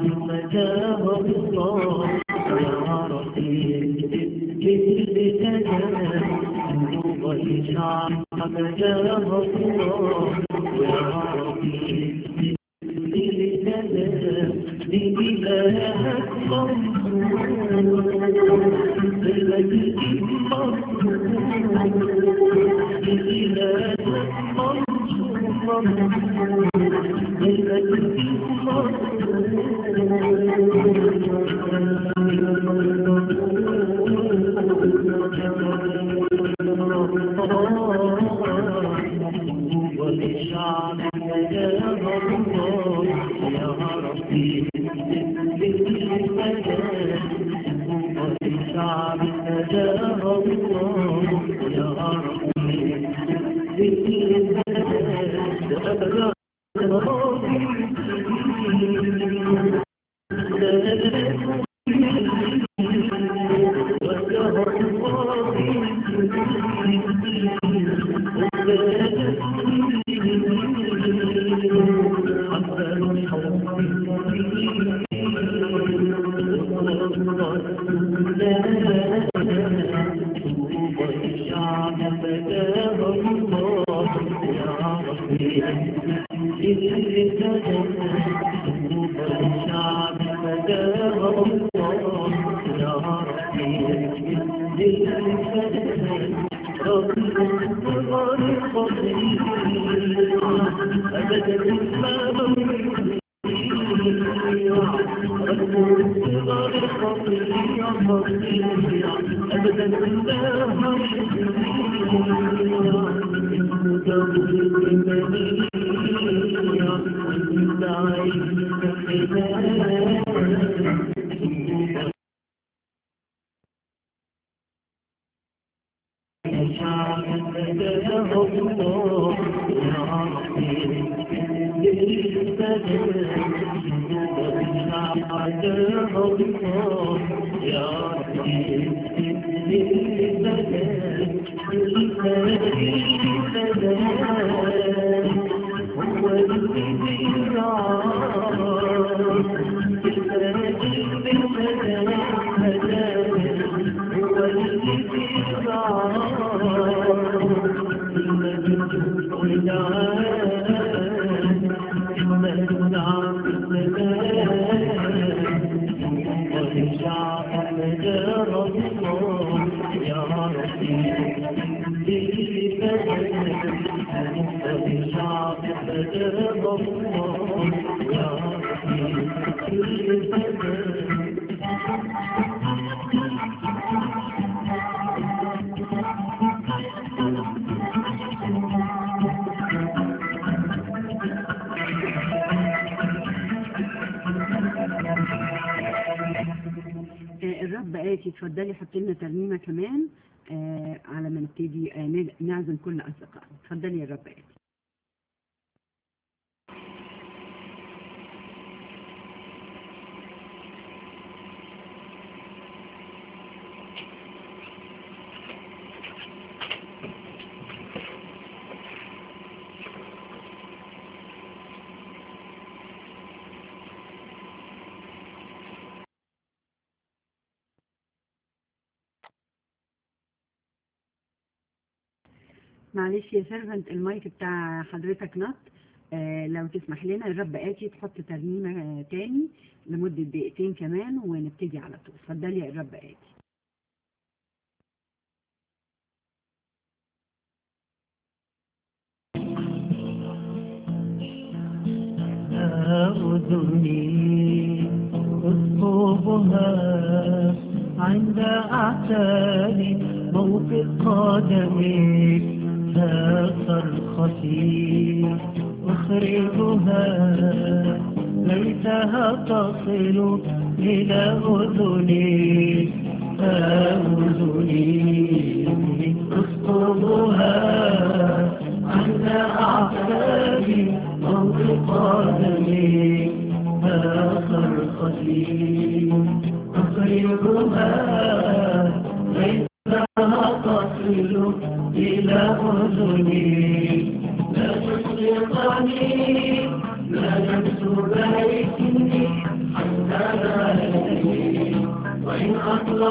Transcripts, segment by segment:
مجاب الله يا ربي مثل كلام وإشعار مجاب الله يا ربي مثل كلام بإلهك والشعب مجاب الله يا ربي والشعب مجاب الله يا الرب آتي اتفضلي حطي لنا ترنيمة كمان آه على ما نبتدي آه نعزم كل أصدقائنا اتفضلي يا الرب آتي معلش يا سيرفنت المايك بتاع حضرتك نط آه لو تسمح لنا الرب آتي تحط ترنيمة آه تاني لمدة دقيقتين كمان ونبتدي على طول اتفضلي يا الرب آتي أذني أصبها عند أعتابي موقف قدمك صرختي أخرجها ليتها تصل إلى أذني أذني أسقطها عند أعتابي موقف قدمي صرختي أخرجها ليتها تصل إلى أذني لا تصدقني لا تكتب بيتني حتى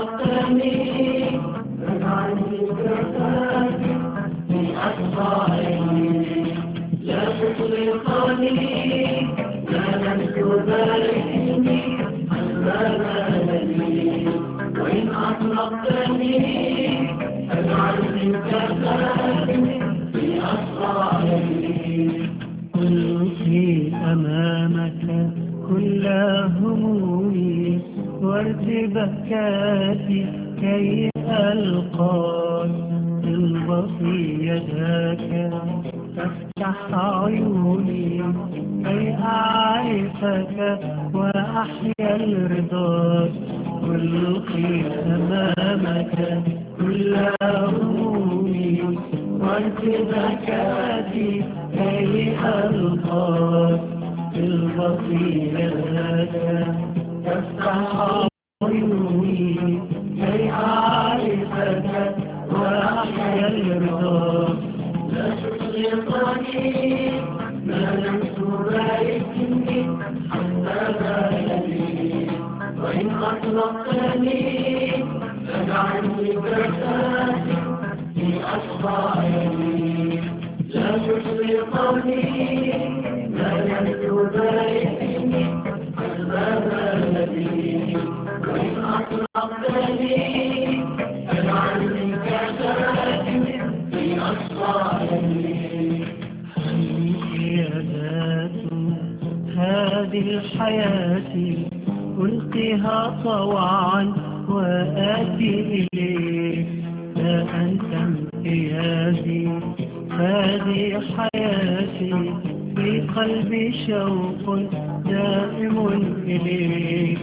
أطلقتني فجعلني كفاتي في أصبعي لا تطلقني لا لم تباركني عما لي وإن أطلقتني فاجعلني كفاتي في أصبعي ألقي أمامك كل همومي وارتباكاتي كي ألقاك البصي يداك تفتح عيوني كي أعرفك وأحيا الرضا ألقي أمامك كل همومي وارتباكاتي كي ألقاك البصيرة تفتح عيوني كي أعرفك وأحيا الرضا لا تطلقني ما لم تباركني حتى بالي وإن أطلقتني فاجعلني كفاتي في أصبعي لا تطلقني ما لم تباركني حتى بالي وإن أطلقتني فاجعلني كفاتي في أصبعي هي ذات هذه الحياة ألقيها طوعا وآتي إليك لا أنت امتيازي هذه حياتي في قلبي شوق دائم إليك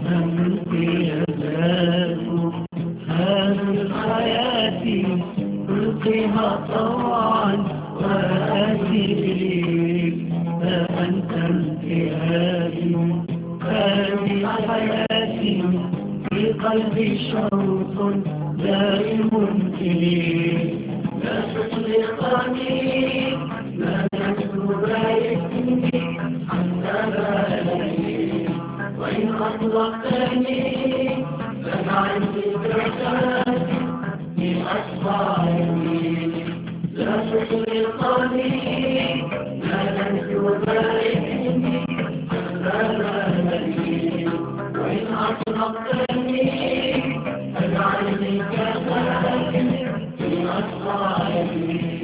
امتيازات هذه الحياة ألقيها طوعا وآتي إليك فأنت امتهادي هذه حياتي في قلبي شوق دائم إليك لا تطلقني ما لم تباركني حتى بالي وإن أطلقتني فاجعلني كفاتي في أصبعي لا تطلقني ما لم تباركني حتى بالي وإن أطلقتني فاجعلني كفاتي في أصبعي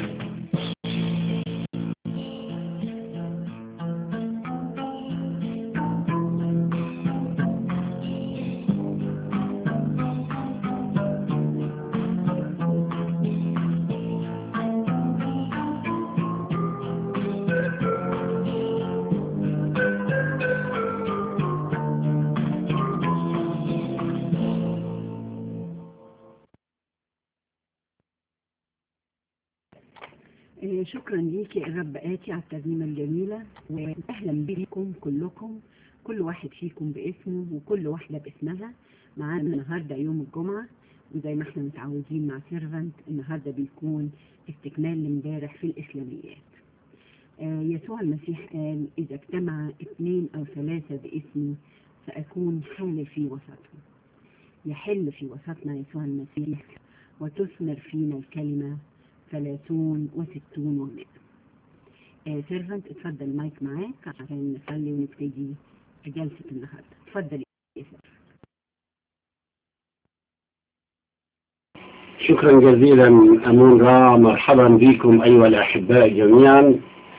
آه، شكرا ليك يا الرب آتي على الترنيمة الجميلة وأهلا بكم كلكم كل واحد فيكم باسمه وكل واحدة باسمها معانا النهاردة يوم الجمعة وزي ما احنا متعودين مع سيرفنت النهاردة بيكون استكمال لامبارح في الإسلاميات آه، يسوع المسيح قال إذا اجتمع اثنين أو ثلاثة باسمي فأكون حال في وسطهم يحل في وسطنا يسوع المسيح وتثمر فينا الكلمة ثلاثون وستون ومائة سيرفنت اتفضل المايك معاك عشان نصلي ونبتدي جلسة النهاردة اتفضل يا سيرفنت شكرا جزيلا أمون را مرحبا بكم أيها الأحباء جميعا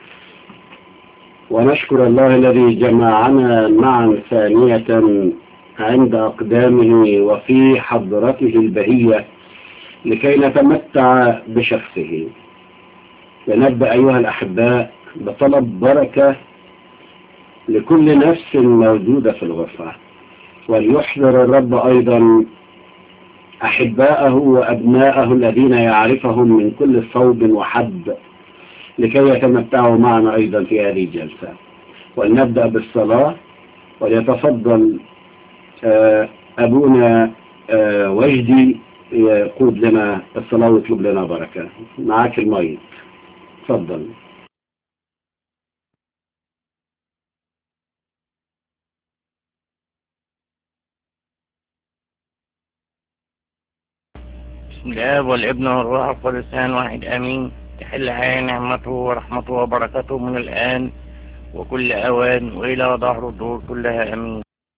ونشكر الله الذي جمعنا معا ثانية عند أقدامه وفي حضرته البهية لكي نتمتع بشخصه ونبدأ أيها الأحباء بطلب بركة لكل نفس موجودة في الغرفة وليحضر الرب أيضا أحباءه وأبناءه الذين يعرفهم من كل صوب وحد لكي يتمتعوا معنا أيضا في هذه الجلسة ولنبدأ بالصلاة وليتفضل آه، أبونا آه، وجدي يقود لنا الصلاة ويطلب لنا بركة معاك المايك تفضل بسم الآب والابن والروح القدس واحد آمين تحل علينا نعمته ورحمته وبركته من الآن وكل أوان وإلى ظهر الدور كلها أمين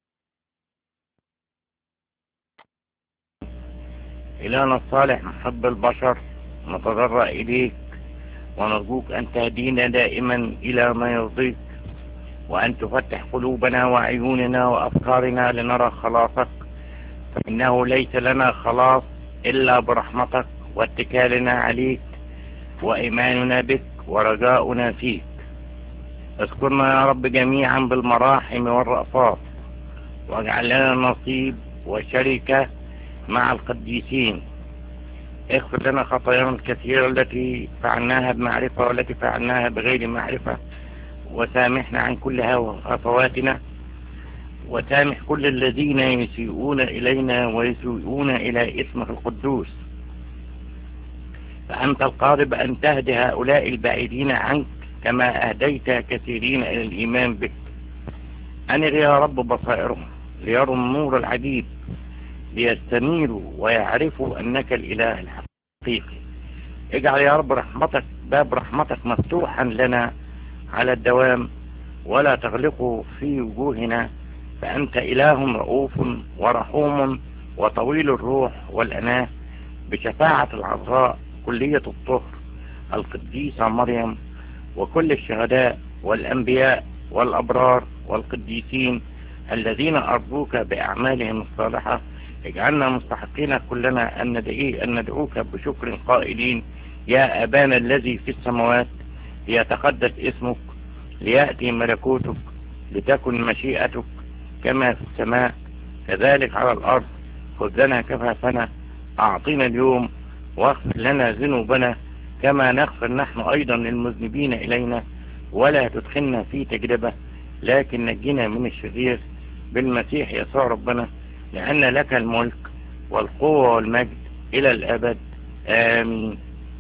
إلهنا الصالح محب البشر نتضرع إليك ونرجوك أن تهدينا دائما إلى ما يرضيك وأن تفتح قلوبنا وعيوننا وأفكارنا لنرى خلاصك فإنه ليس لنا خلاص إلا برحمتك واتكالنا عليك وإيماننا بك ورجاؤنا فيك اذكرنا يا رب جميعا بالمراحم والرأفات واجعل لنا نصيب وشركة مع القديسين اغفر لنا خطايانا الكثيرة التي فعلناها بمعرفة والتي فعلناها بغير معرفة وسامحنا عن كل هفواتنا وسامح كل الذين يسيئون إلينا ويسيئون إلى اسمك القدوس فأنت القادر أن تهدي هؤلاء البعيدين عنك كما أهديت كثيرين إلى الإيمان بك أنر يا رب بصائرهم ليروا النور العجيب ليستنيروا ويعرفوا أنك الإله الحقيقي اجعل يا رب رحمتك باب رحمتك مفتوحا لنا على الدوام ولا تغلقه في وجوهنا فأنت إله رؤوف ورحوم وطويل الروح والأناة بشفاعة العذراء كلية الطهر القديسة مريم وكل الشهداء والأنبياء والأبرار والقديسين الذين أرجوك بأعمالهم الصالحة اجعلنا مستحقين كلنا أن ندعي أن ندعوك بشكر قائلين يا أبانا الذي في السماوات ليتقدس اسمك ليأتي ملكوتك لتكن مشيئتك كما في السماء كذلك على الأرض خذ لنا كفافنا أعطينا اليوم واغفر لنا ذنوبنا كما نغفر نحن أيضا للمذنبين إلينا ولا تدخلنا في تجربة لكن نجنا من الشرير بالمسيح يسوع ربنا لأن لك الملك والقوة والمجد إلى الأبد آمين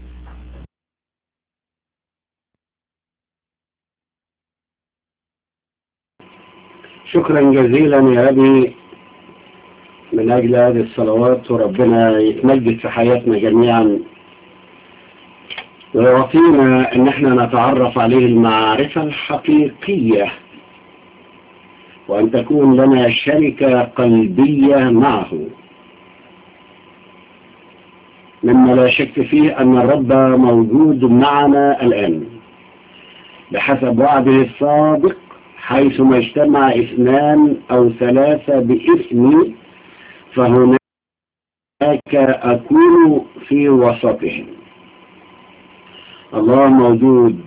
شكرا جزيلا يا أبي من أجل هذه الصلوات وربنا يتمجد في حياتنا جميعا ويعطينا أن احنا نتعرف عليه المعرفة الحقيقية وأن تكون لنا شركة قلبية معه مما لا شك فيه أن الرب موجود معنا الآن بحسب وعده الصادق حيثما اجتمع اثنان أو ثلاثة باسمي فهناك أكون في وسطهم الله موجود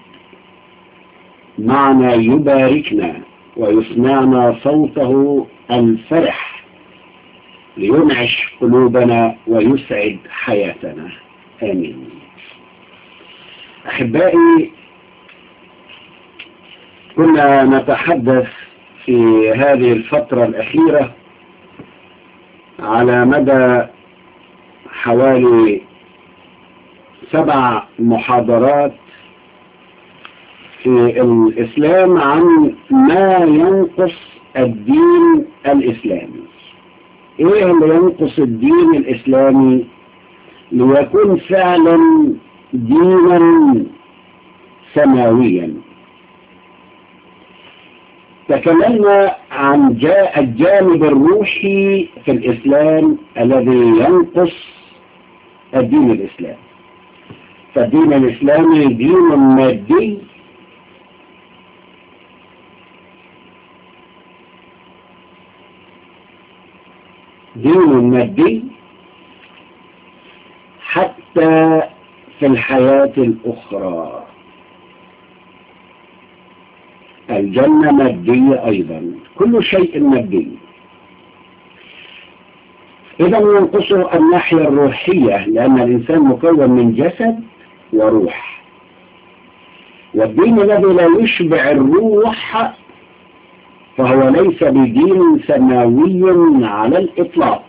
معنا يباركنا ويسمعنا صوته الفرح لينعش قلوبنا ويسعد حياتنا آمين أحبائي كنا نتحدث في هذه الفترة الأخيرة على مدى حوالي سبع محاضرات في الإسلام عن ما ينقص الدين الإسلامي إيه اللي ينقص الدين الإسلامي ليكون فعلا دينا سماويا تكلمنا عن جاء الجانب الروحي في الإسلام الذي ينقص الدين الإسلامي فالدين الإسلامي دين مادي دين مادي حتى في الحياة الأخرى الجنة مادية أيضا كل شيء مادي إذا ينقصه الناحية الروحية لأن الإنسان مكون من جسد وروح والدين الذي لا يشبع الروح فهو ليس بدين سماوي على الإطلاق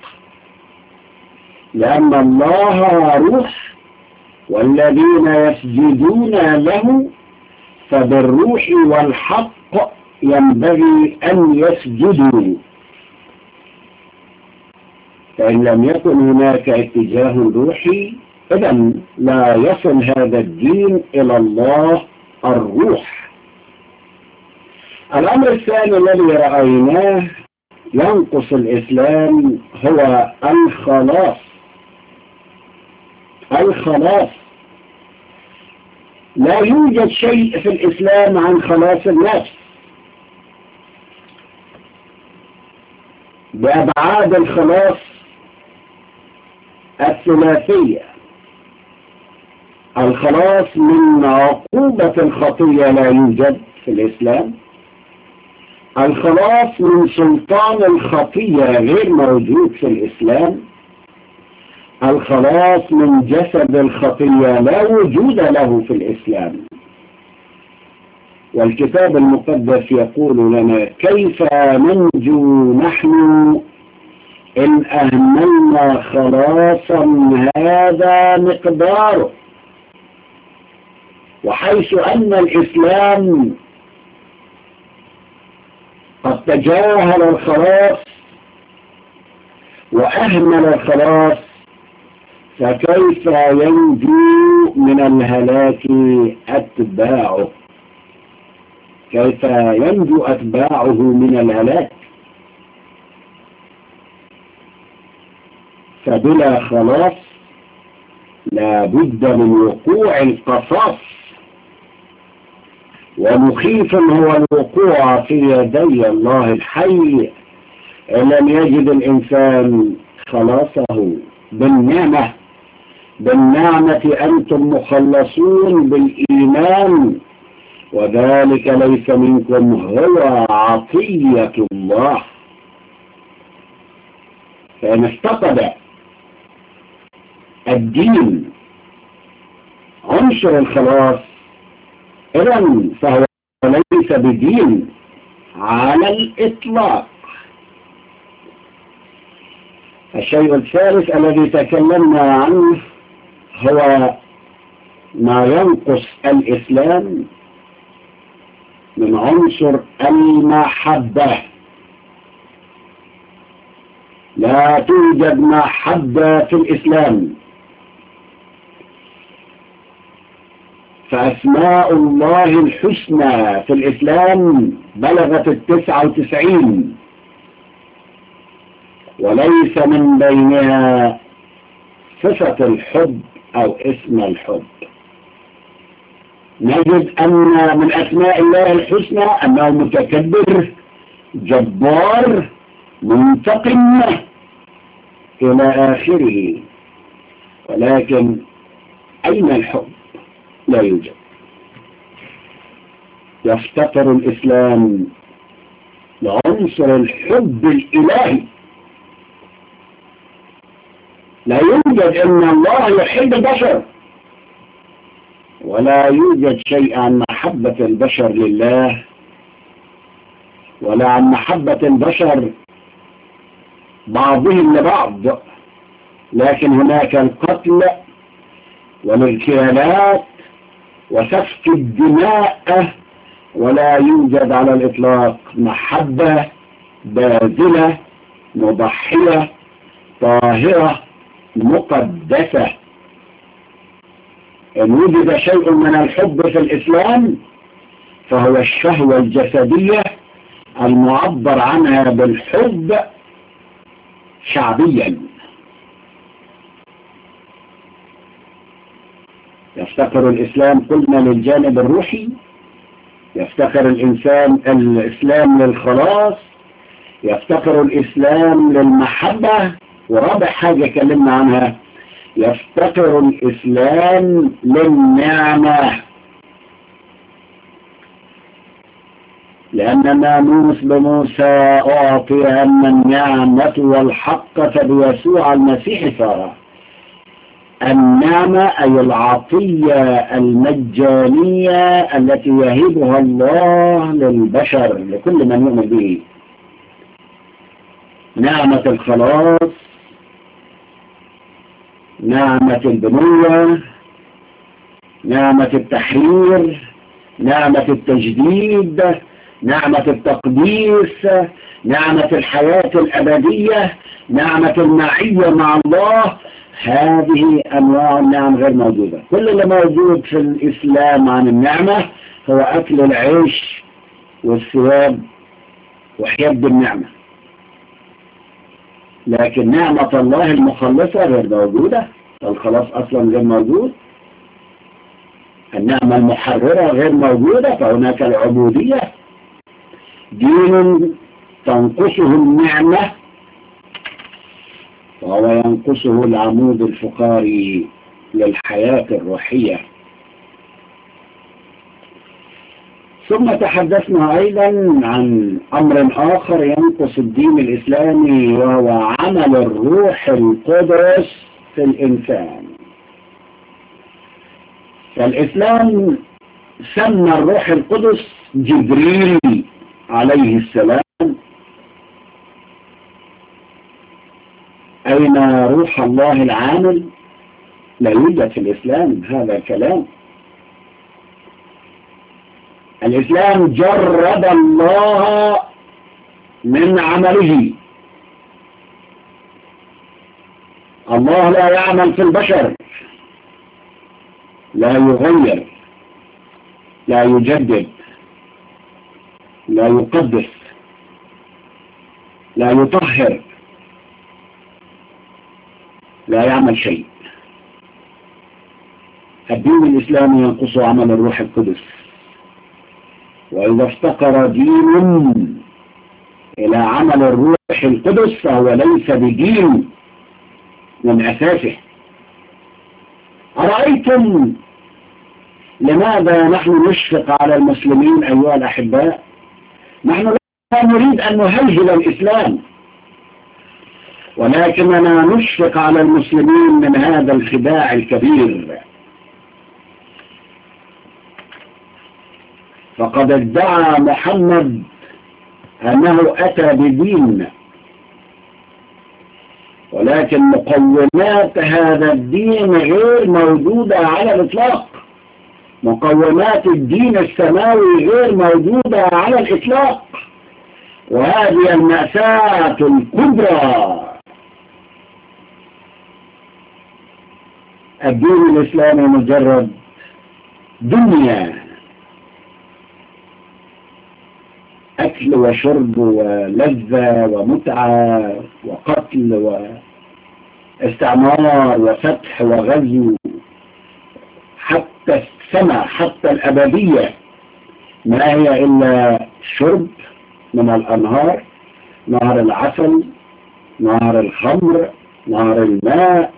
لأن الله روح والذين يسجدون له فبالروح والحق ينبغي أن يسجدوا فإن لم يكن هناك اتجاه روحي إذا لا يصل هذا الدين إلى الله الروح الأمر الثاني الذي رأيناه ينقص الإسلام هو الخلاص الخلاص لا يوجد شيء في الإسلام عن خلاص النفس بأبعاد الخلاص الثلاثية الخلاص من عقوبة الخطية لا يوجد في الإسلام الخلاص من سلطان الخطية غير موجود في الإسلام الخلاص من جسد الخطية لا وجود له في الإسلام والكتاب المقدس يقول لنا كيف ننجو نحن إن أهملنا خلاصا هذا مقداره وحيث أن الإسلام قد تجاهل الخلاص وأهمل الخلاص فكيف ينجو من الهلاك أتباعه كيف ينجو أتباعه من الهلاك فبلا خلاص لا بد من وقوع القصاص ومخيف هو الوقوع في يدي الله الحي إن لم يجد الإنسان خلاصه بالنعمة بالنعمة أنتم مخلصون بالإيمان وذلك ليس منكم هو عطية الله فإن افتقد الدين عنصر الخلاص إذا فهو ليس بدين على الإطلاق الشيء الثالث الذي تكلمنا عنه هو ما ينقص الإسلام من عنصر المحبة لا توجد محبة في الإسلام فأسماء الله الحسنى في الإسلام بلغت التسعة وتسعين وليس من بينها صفة الحب أو اسم الحب نجد أن من أسماء الله الحسنى أنه متكبر جبار منتقم إلى آخره ولكن أين الحب لا يوجد يفتقر الإسلام لعنصر الحب الإلهي لا يوجد أن الله يحب البشر ولا يوجد شيء عن محبة البشر لله ولا عن محبة البشر بعضهم لبعض لكن هناك القتل والاغتيالات وسفك الدماء ولا يوجد على الإطلاق محبة باذلة مضحية طاهرة مقدسة إن وجد شيء من الحب في الإسلام فهو الشهوة الجسدية المعبر عنها بالحب شعبيا يفتقر الإسلام قلنا للجانب الروحي يفتقر الإنسان الإسلام للخلاص يفتقر الإسلام للمحبة ورابع حاجة كلمنا عنها يفتقر الإسلام للنعمة لأن الناموس بموسى أعطي أن النعمة والحق فبيسوع المسيح صار النعمة أي العطية المجانية التي يهبها الله للبشر لكل من يؤمن به نعمة الخلاص نعمة البنوة نعمة التحرير نعمة التجديد نعمة التقديس نعمة الحياة الأبدية نعمة المعية مع الله هذه أنواع النعم غير موجودة كل اللي موجود في الإسلام عن النعمة هو أكل العيش والثواب وحياد النعمة لكن نعمة الله المخلصة غير موجودة الخلاص أصلا غير موجود النعمة المحررة غير موجودة فهناك العبودية دين تنقصه النعمة وهو ينقصه العمود الفقاري للحياة الروحية ثم تحدثنا أيضا عن أمر آخر ينقص الدين الإسلامي وهو عمل الروح القدس في الإنسان فالإسلام سمى الروح القدس جبريل عليه السلام أين روح الله العامل لا يوجد في الإسلام هذا الكلام الإسلام جرد الله من عمله الله لا يعمل في البشر لا يغير لا يجدد لا يقدس لا يطهر لا يعمل شيء الدين الإسلامي ينقص عمل الروح القدس وإذا افتقر دين إلى عمل الروح القدس فهو ليس بدين من أساسه أرأيتم لماذا نحن نشفق على المسلمين أيها الأحباء نحن لا نريد أن نهلهل الإسلام ولكننا نشفق على المسلمين من هذا الخداع الكبير فقد ادعى محمد أنه أتى بدين ولكن مقومات هذا الدين غير موجودة على الإطلاق مقومات الدين السماوي غير موجودة على الإطلاق وهذه المأساة الكبرى الدين الإسلامي مجرد دنيا أكل وشرب ولذة ومتعة وقتل واستعمار وفتح وغزو حتى السماء حتى الأبدية ما هي إلا شرب من الأنهار نهر العسل نهر الخمر نهر الماء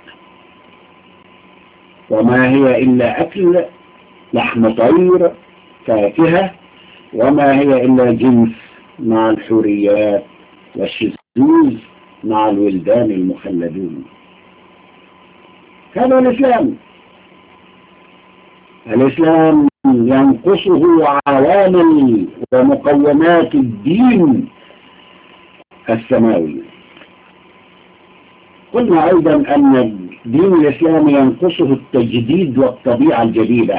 وما هي إلا أكل لحم طير فاكهة وما هي إلا جنس مع الحوريات والشذوذ مع الولدان المخلدون هذا الإسلام الإسلام ينقصه عوامل ومقومات الدين السماوي قلنا أيضا أن الدين الإسلامي ينقصه التجديد والطبيعة الجديدة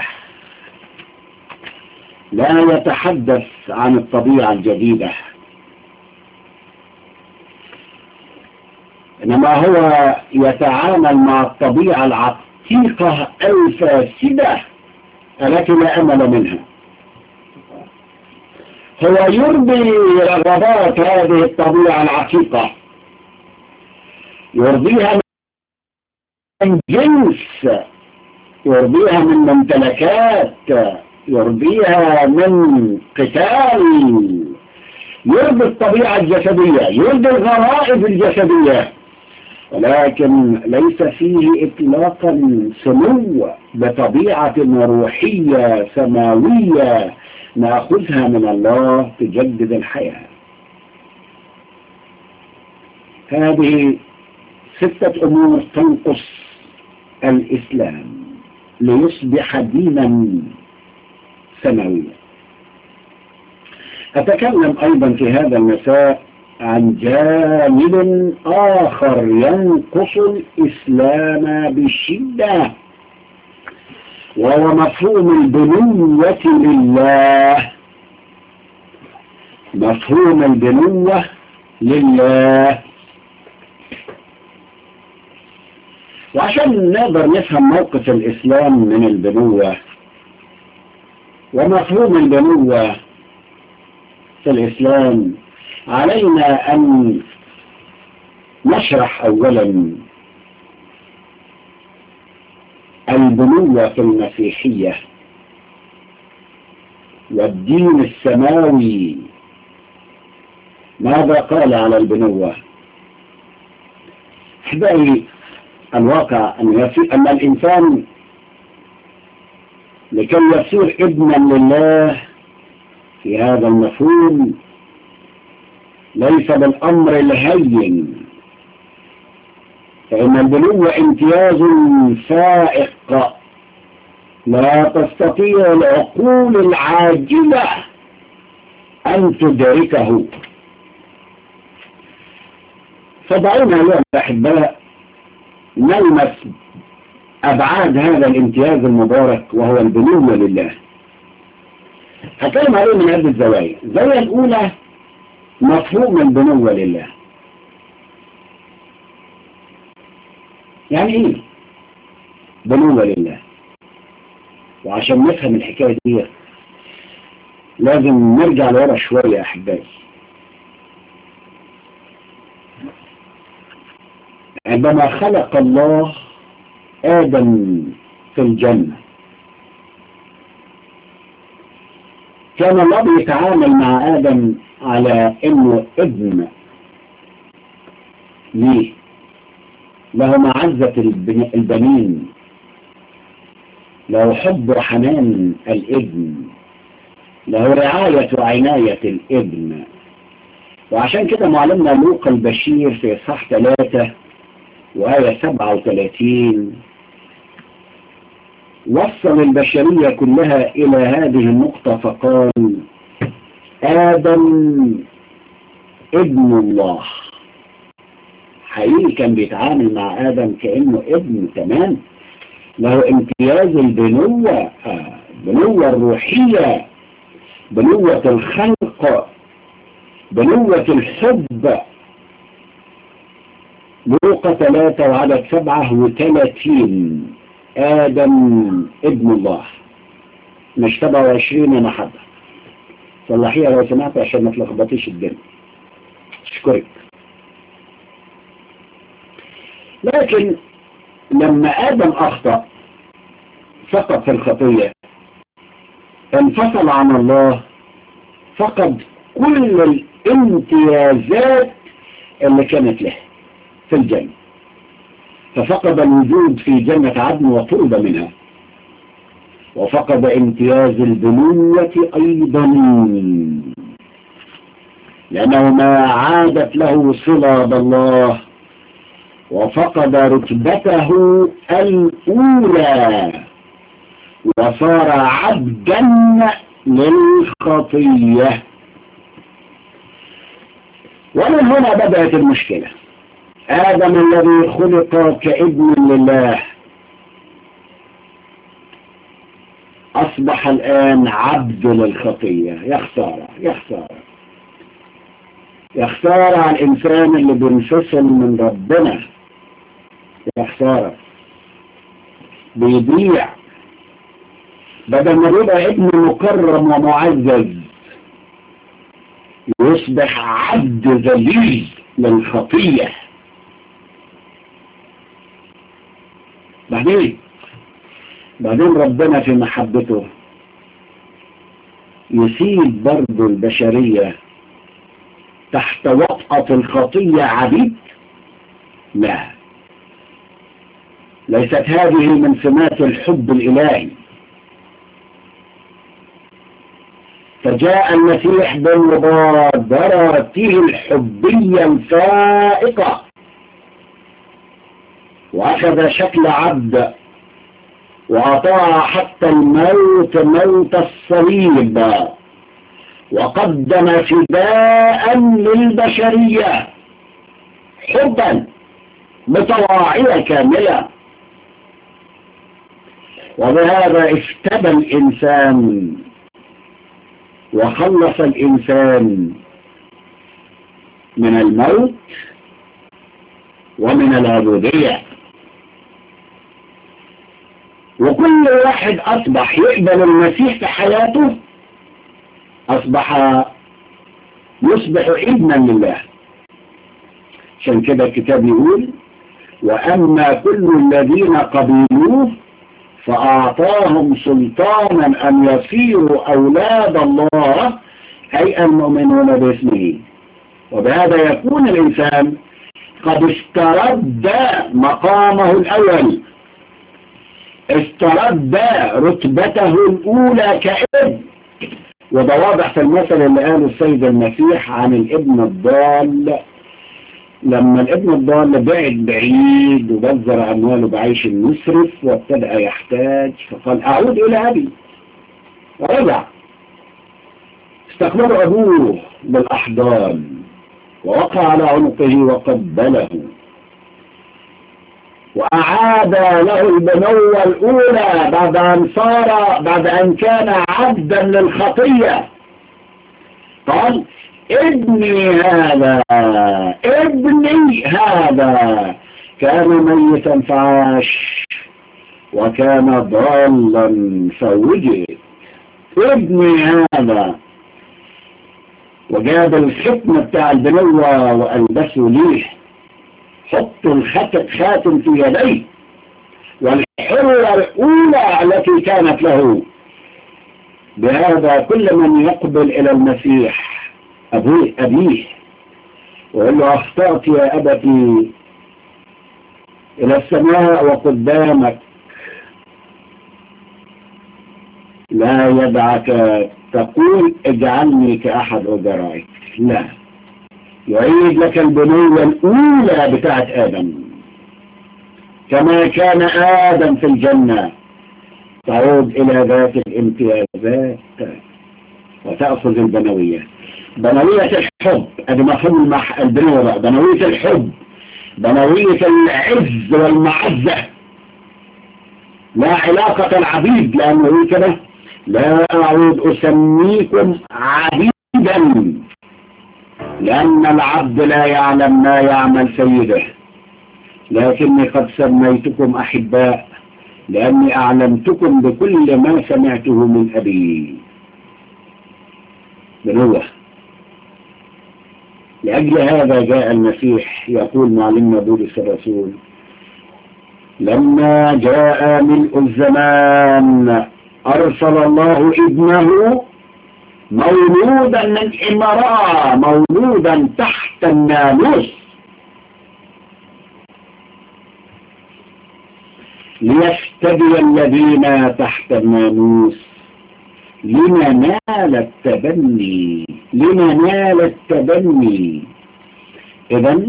لا يتحدث عن الطبيعة الجديدة إنما هو يتعامل مع الطبيعة العتيقة الفاسدة التي لا أمل منها هو يرضي رغبات هذه الطبيعة العتيقة يرضيها من جنس يرضيها من ممتلكات يرضيها من قتال يرضي الطبيعة الجسدية يرضي الغرائز الجسدية ولكن ليس فيه إطلاقا سمو بطبيعة روحية سماوية نأخذها من الله تجدد الحياة هذه ستة أمور تنقص الإسلام ليصبح دينا سماويا أتكلم أيضا في هذا المساء عن جانب آخر ينقص الإسلام بشدة وهو مفهوم البنوة لله مفهوم البنوة لله وعشان نقدر نفهم موقف الإسلام من البنوة ومفهوم البنوة في الإسلام علينا أن نشرح أولا البنوة في المسيحية والدين السماوي ماذا قال على البنوة احبائي الواقع أن, أن الإنسان لكي يصير ابنا لله في هذا المفهوم ليس بالأمر الهين فإن البنوة امتياز فائق لا تستطيع العقول العاجلة أن تدركه فدعونا يا الأحباء نلمس أبعاد هذا الامتياز المبارك وهو البنوة لله هتكلم عليه من عدة زوايا الزاوية الأولى مفهوم البنوة لله يعني ايه بنوة لله وعشان نفهم الحكاية دي لازم نرجع لورا شوية يا أحبائي عندما خلق الله آدم في الجنة كان الله بيتعامل مع آدم على إنه ابن ليه له معزة البنين له حب وحنان الابن له رعاية وعناية الابن وعشان كده معلمنا لوقا البشير في صح ثلاثة وآية 37 وصل البشرية كلها إلى هذه النقطة فقال آدم ابن الله حقيقي كان بيتعامل مع آدم كأنه ابن تمام له امتياز البنوة بنوة الروحية بنوة الخلق بنوة الحب لوقا ثلاثة وعدد سبعة وثلاثين آدم ابن الله مش سبعة وعشرين محبة صلحيها لو سمعت عشان ما تلخبطيش الدنيا اشكرك لكن لما آدم أخطأ سقط في الخطية انفصل عن الله فقد كل الامتيازات اللي كانت له في الجنة ففقد الوجود في جنة عدن وطرد منها وفقد امتياز البنوة أيضا لأنه ما عادت له صلة بالله وفقد رتبته الأولى وصار عبدا للخطية ومن هنا بدأت المشكلة آدم الذي خلق كابن لله أصبح الآن عبد للخطية يا خسارة يا خسارة يا خسارة على الإنسان اللي بينفصل من ربنا يا خسارة بيضيع بدل ما يبقى ابن مكرم ومعزز يصبح عبد ذليل للخطية بعدين بعدين ربنا في محبته يسيب برضو البشرية تحت وطأة الخطية عبيد لا ليست هذه من سمات الحب الإلهي فجاء المسيح بمبادرته الحبية الفائقة وأخذ شكل عبد وأطاع حتى الموت موت الصليب وقدم فداء للبشرية حبا بطواعية كاملة وبهذا افتدى الإنسان وخلص الإنسان من الموت ومن العبودية وكل واحد أصبح يقبل المسيح في حياته أصبح يصبح ابنا لله عشان كده الكتاب يقول وأما كل الذين قبلوه فأعطاهم سلطانا أن يصيروا أولاد الله أي المؤمنون باسمه وبهذا يكون الإنسان قد استرد مقامه الأول استرد رتبته الأولى كابن وده واضح في المثل اللي قاله السيد المسيح عن الابن الضال لما الابن الضال بعد بعيد وبذر أمواله بعيش المسرف وابتدأ يحتاج فقال أعود إلى أبي ورجع استقبله أبوه بالأحضان ووقع على عنقه وقبله وأعاد له البنوة الأولى بعد أن صار بعد أن كان عبدا للخطية قال ابني هذا ابني هذا كان ميتا فعاش وكان ضالا فوجد ابني هذا وجاب الختم بتاع البنوة وألبسه ليه حط الختم خاتم في يديه والحرة الأولى التي كانت له بهذا كل من يقبل إلى المسيح أبيه, أبيه ويقول له أخطأت يا أبتي إلى السماء وقدامك لا يدعك تقول اجعلني كأحد أجرائك لا يعيد لك البنوة الأولى بتاعت آدم كما كان آدم في الجنة تعود إلى ذات الامتيازات وتأخذ البنوية بنوية الحب ادي مفهوم المح... البنوة بقى بنوية الحب بنوية العز والمعزة لا علاقة العبيد لأنه يقول كده لا أعود أسميكم عبيدا لأن العبد لا يعلم ما يعمل سيده لكني قد سميتكم أحباء لأني أعلمتكم بكل ما سمعته من أبي بنوة لأجل هذا جاء المسيح يقول معلمنا بولس الرسول لما جاء ملء الزمان أرسل الله ابنه مولودا من امرأة مولودا تحت الناموس ليفتدي الذين تحت الناموس لننال التبني لننال التبني اذا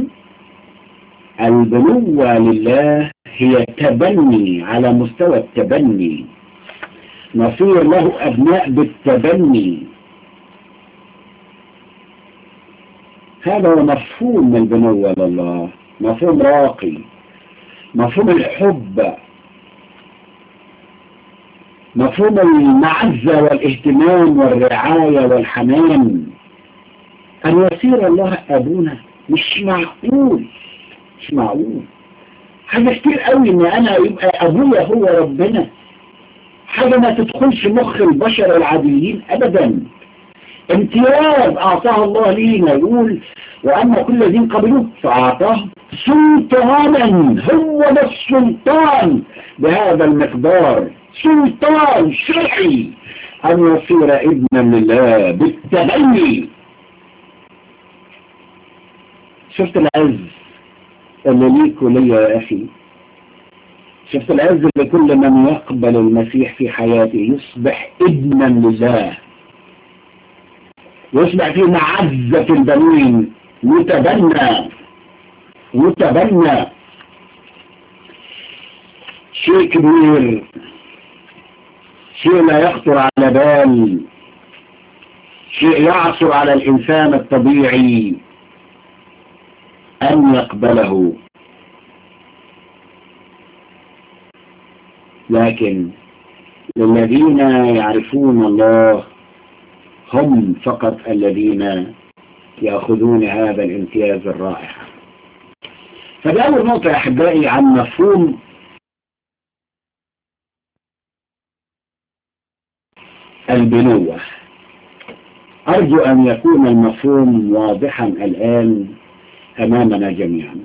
البنوة لله هي تبني على مستوى التبني نصير له أبناء بالتبني هذا هو مفهوم البنوة لله مفهوم راقي مفهوم الحب مفهوم المعزة والاهتمام والرعاية والحنان أن يصير الله أبونا مش معقول مش معقول حاجة كتير قوي ان انا يبقى ابويا هو ربنا حاجة ما تدخلش مخ البشر العاديين ابدا امتياز اعطاه الله لينا يقول واما كل الذين قبلوه فاعطاه سلطانا هو ده السلطان بهذا المقدار سلطان شرعي ان يصير ابنا لله بالتبني شفت العز اللي ليك وليا يا أخي شفت العز لكل من يقبل المسيح في حياته يصبح ابنا لله يصبح في معزة البنين متبنى متبنى شيء كبير شيء لا يخطر على بال شيء يعصر على الإنسان الطبيعي أن يقبله لكن للذين يعرفون الله هم فقط الذين يأخذون هذا الامتياز الرائع فده أول نقطة يا أحبائي عن مفهوم البنوة أرجو أن يكون المفهوم واضحا الآن أمامنا جميعا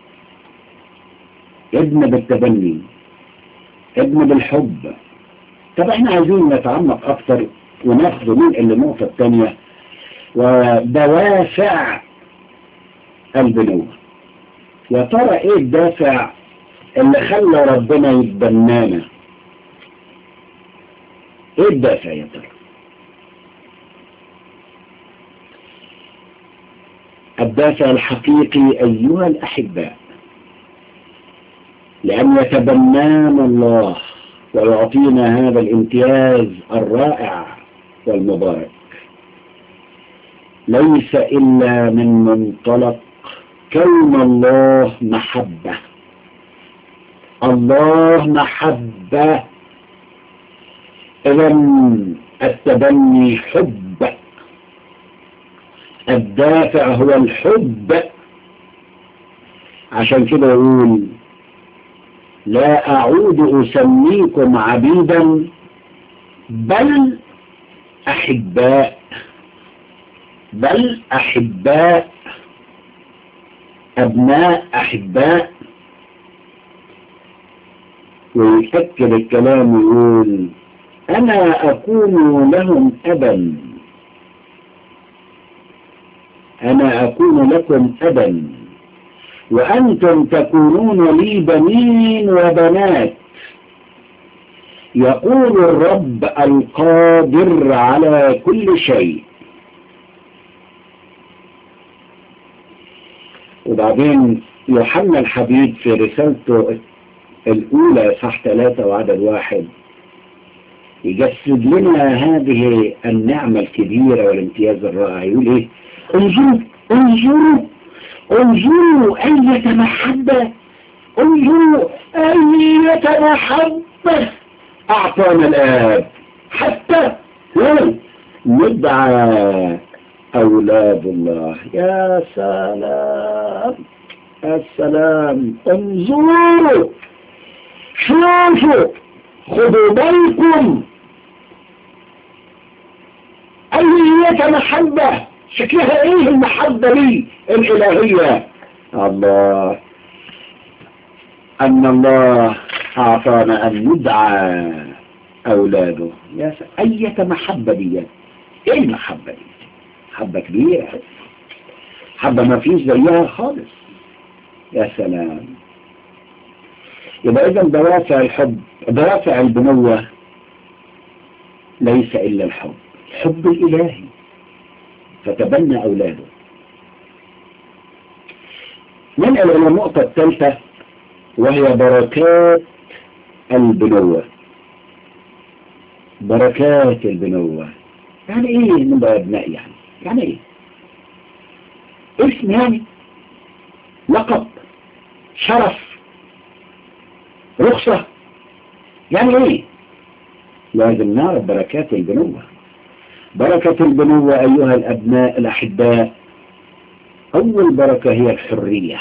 ابن بالتبني ابن بالحب طب احنا عايزين نتعمق اكتر وناخد من النقطة الثانية ودوافع البنوة يا ترى ايه الدافع اللي خلى ربنا يتبنانا ايه الدافع يا ترى الدافع الحقيقي ايها الاحباء لأن يتبنانا الله ويعطينا هذا الامتياز الرائع والمبارك ليس إلا من منطلق كون الله محبة الله محبة إذا التبني حب الدافع هو الحب عشان كده يقول لا أعود أسميكم عبيدا بل أحباء بل أحباء أبناء أحباء ويأكد الكلام يقول أنا أكون لهم أبا أنا أكون لكم أبا وأنتم تكونون لي بنين وبنات يقول الرب القادر على كل شيء وبعدين يوحنا الحبيب في رسالته الأولى صح ثلاثة وعدد واحد يجسد لنا هذه النعمة الكبيرة والامتياز الرائع يقول ايه انظروا انظروا انظروا أية محبة انظروا أية محبة أعطانا الآب حتى ندعى أولاد الله يا سلام السلام انظروا شوفوا خذوا بالكم أية محبة شكلها ايه المحبة دي الالهية الله ان الله اعطانا ان ندعى اولاده يا س... اية محبة دي ايه المحبة دي محبة كبيرة محبة ما فيش زيها خالص يا سلام يبقى اذا دوافع الحب دوافع البنوة ليس الا الحب الحب الالهي فتبنى أولاده ننقل إلى النقطة الثالثة وهي بركات البنوة بركات البنوة يعني ايه نبقى ابناء يعني يعني ايه اسم يعني لقب شرف رخصة يعني ايه لازم نعرف بركات البنوة بركة البنوة أيها الأبناء الأحباء أول بركة هي الحرية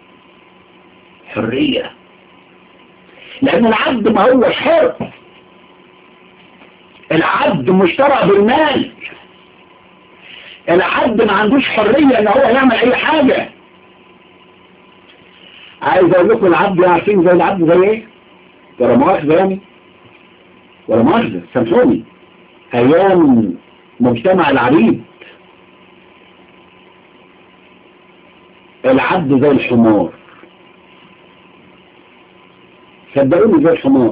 حرية لأن العبد ما هو حر العبد مشترى بالمال العبد ما عندوش حرية ان هو يعمل اي حاجة عايز اقول لكم العبد عارفين زي العبد زي ايه ولا مؤاخذة يعني ولا مؤاخذة سامحوني ايام مجتمع العبيد العبد زي الحمار صدقوني زي الحمار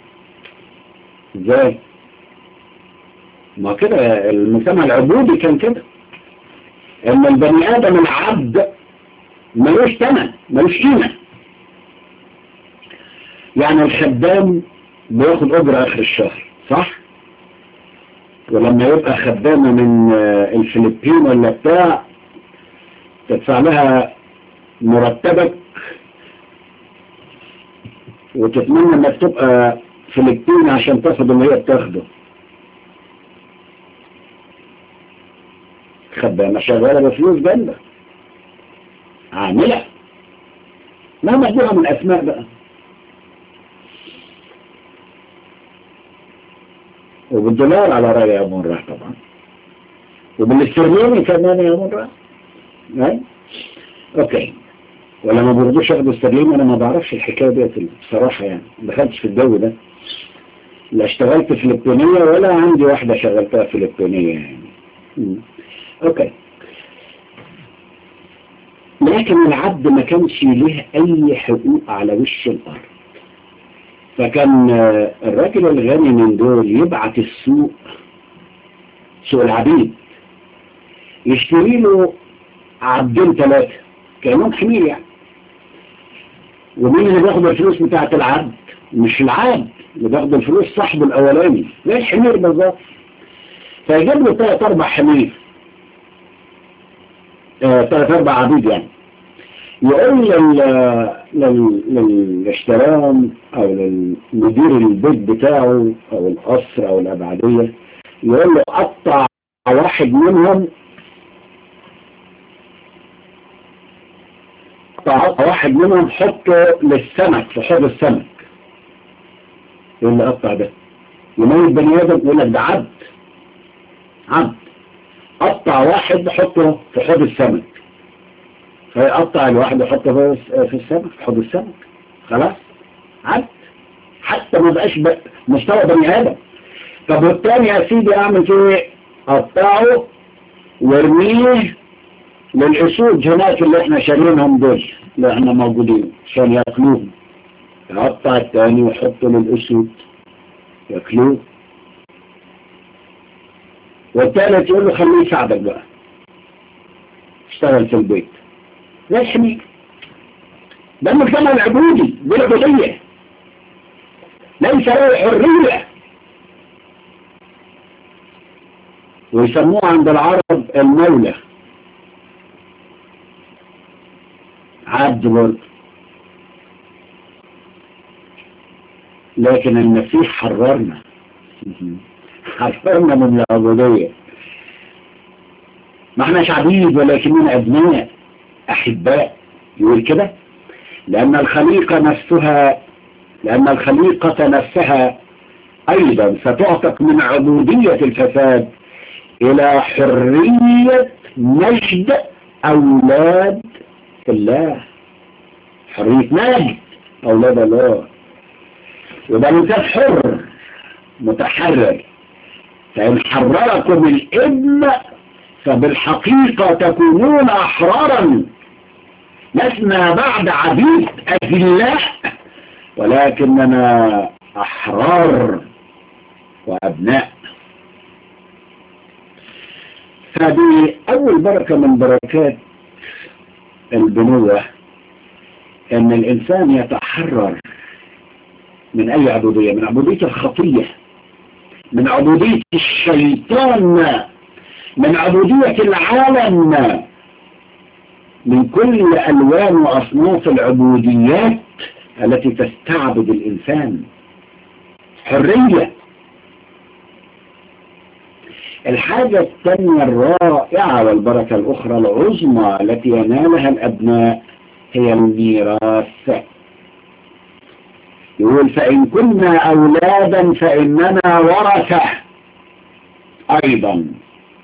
ازاي ما كده المجتمع العبودي كان كده ان البني ادم العبد ملوش ثمن ملوش قيمه يعني الخدام بياخد اجره اخر الشهر صح ولما يبقى خدامة من الفلبين ولا بتاع تدفع لها مرتبك وتتمنى انك تبقى فلبين عشان تاخد اللي هي بتاخده خدامة شغالة بفلوس جنة عاملة ما مجموعة من أسماء بقى وبالدولار على رأي يا مرة طبعا وبالاسترليني كمان يا مرة أي؟ اوكي ولا ما برضوش ياخدوا استرليني انا ما بعرفش الحكاية ديت بصراحة يعني ما دخلتش في الجو ده لا اشتغلت فلبينية ولا عندي واحدة شغلتها فلبينية يعني مم. اوكي لكن العبد ما كانش له اي حقوق على وش الارض فكان الراجل الغني من دول يبعت السوق سوق العبيد يشتري له عبدين ثلاثة كأنهم حمير يعني ومين اللي بياخد الفلوس بتاعت العبد مش العبد اللي بياخد الفلوس صاحب الاولاني زي الحمير بالظبط فيجيب له ثلاث اربع حمير ثلاث آه اربع عبيد يعني يقول لل... لل... للاشترام او للمدير البيت بتاعه او القصر او الابعدية يقول له قطع واحد منهم قطع واحد منهم حطه للسمك في حوض السمك يقول له قطع ده يميت بني ادم يقول لك ده عبد عبد قطع واحد حطه في حوض السمك فيقطع الواحد يحطه في السمك في حوض السمك خلاص عبد حتى ما بقاش مستوى بني ادم طب والتاني يا سيدي اعمل فيه ايه قطعه وارميه للاسود هناك اللي احنا شارينهم دول اللي احنا موجودين عشان ياكلوهم يقطع التاني ويحطه للاسود ياكلوه والتالت يقول له خليه يساعدك بقى اشتغل في البيت زي الحمير ده المجتمع العبودي دي العبودية ليس له حرية ويسموه عند العرب المولى عبد برضه لكن المسيح حررنا حررنا من العبودية ما احناش عبيد ولكننا ابناء احباء يقول كده لان الخليقة نفسها لان الخليقة نفسها ايضا ستعتق من عبودية الفساد الى حرية مجد اولاد الله حرية مجد اولاد الله يبقى الانسان حر متحرر فإن حرركم الابن فبالحقيقة تكونون أحرارا لسنا بعد عبيد أذلاء ولكننا أحرار وأبناء فدي أول بركة من بركات البنوة أن الإنسان يتحرر من أي عبودية من عبودية الخطية من عبودية الشيطان من عبودية العالم من كل ألوان وأصناف العبوديات التي تستعبد الإنسان حرية الحاجة الثانية الرائعة والبركة الأخرى العظمى التي ينالها الأبناء هي الميراث يقول فإن كنا أولادا فإننا ورثة أيضا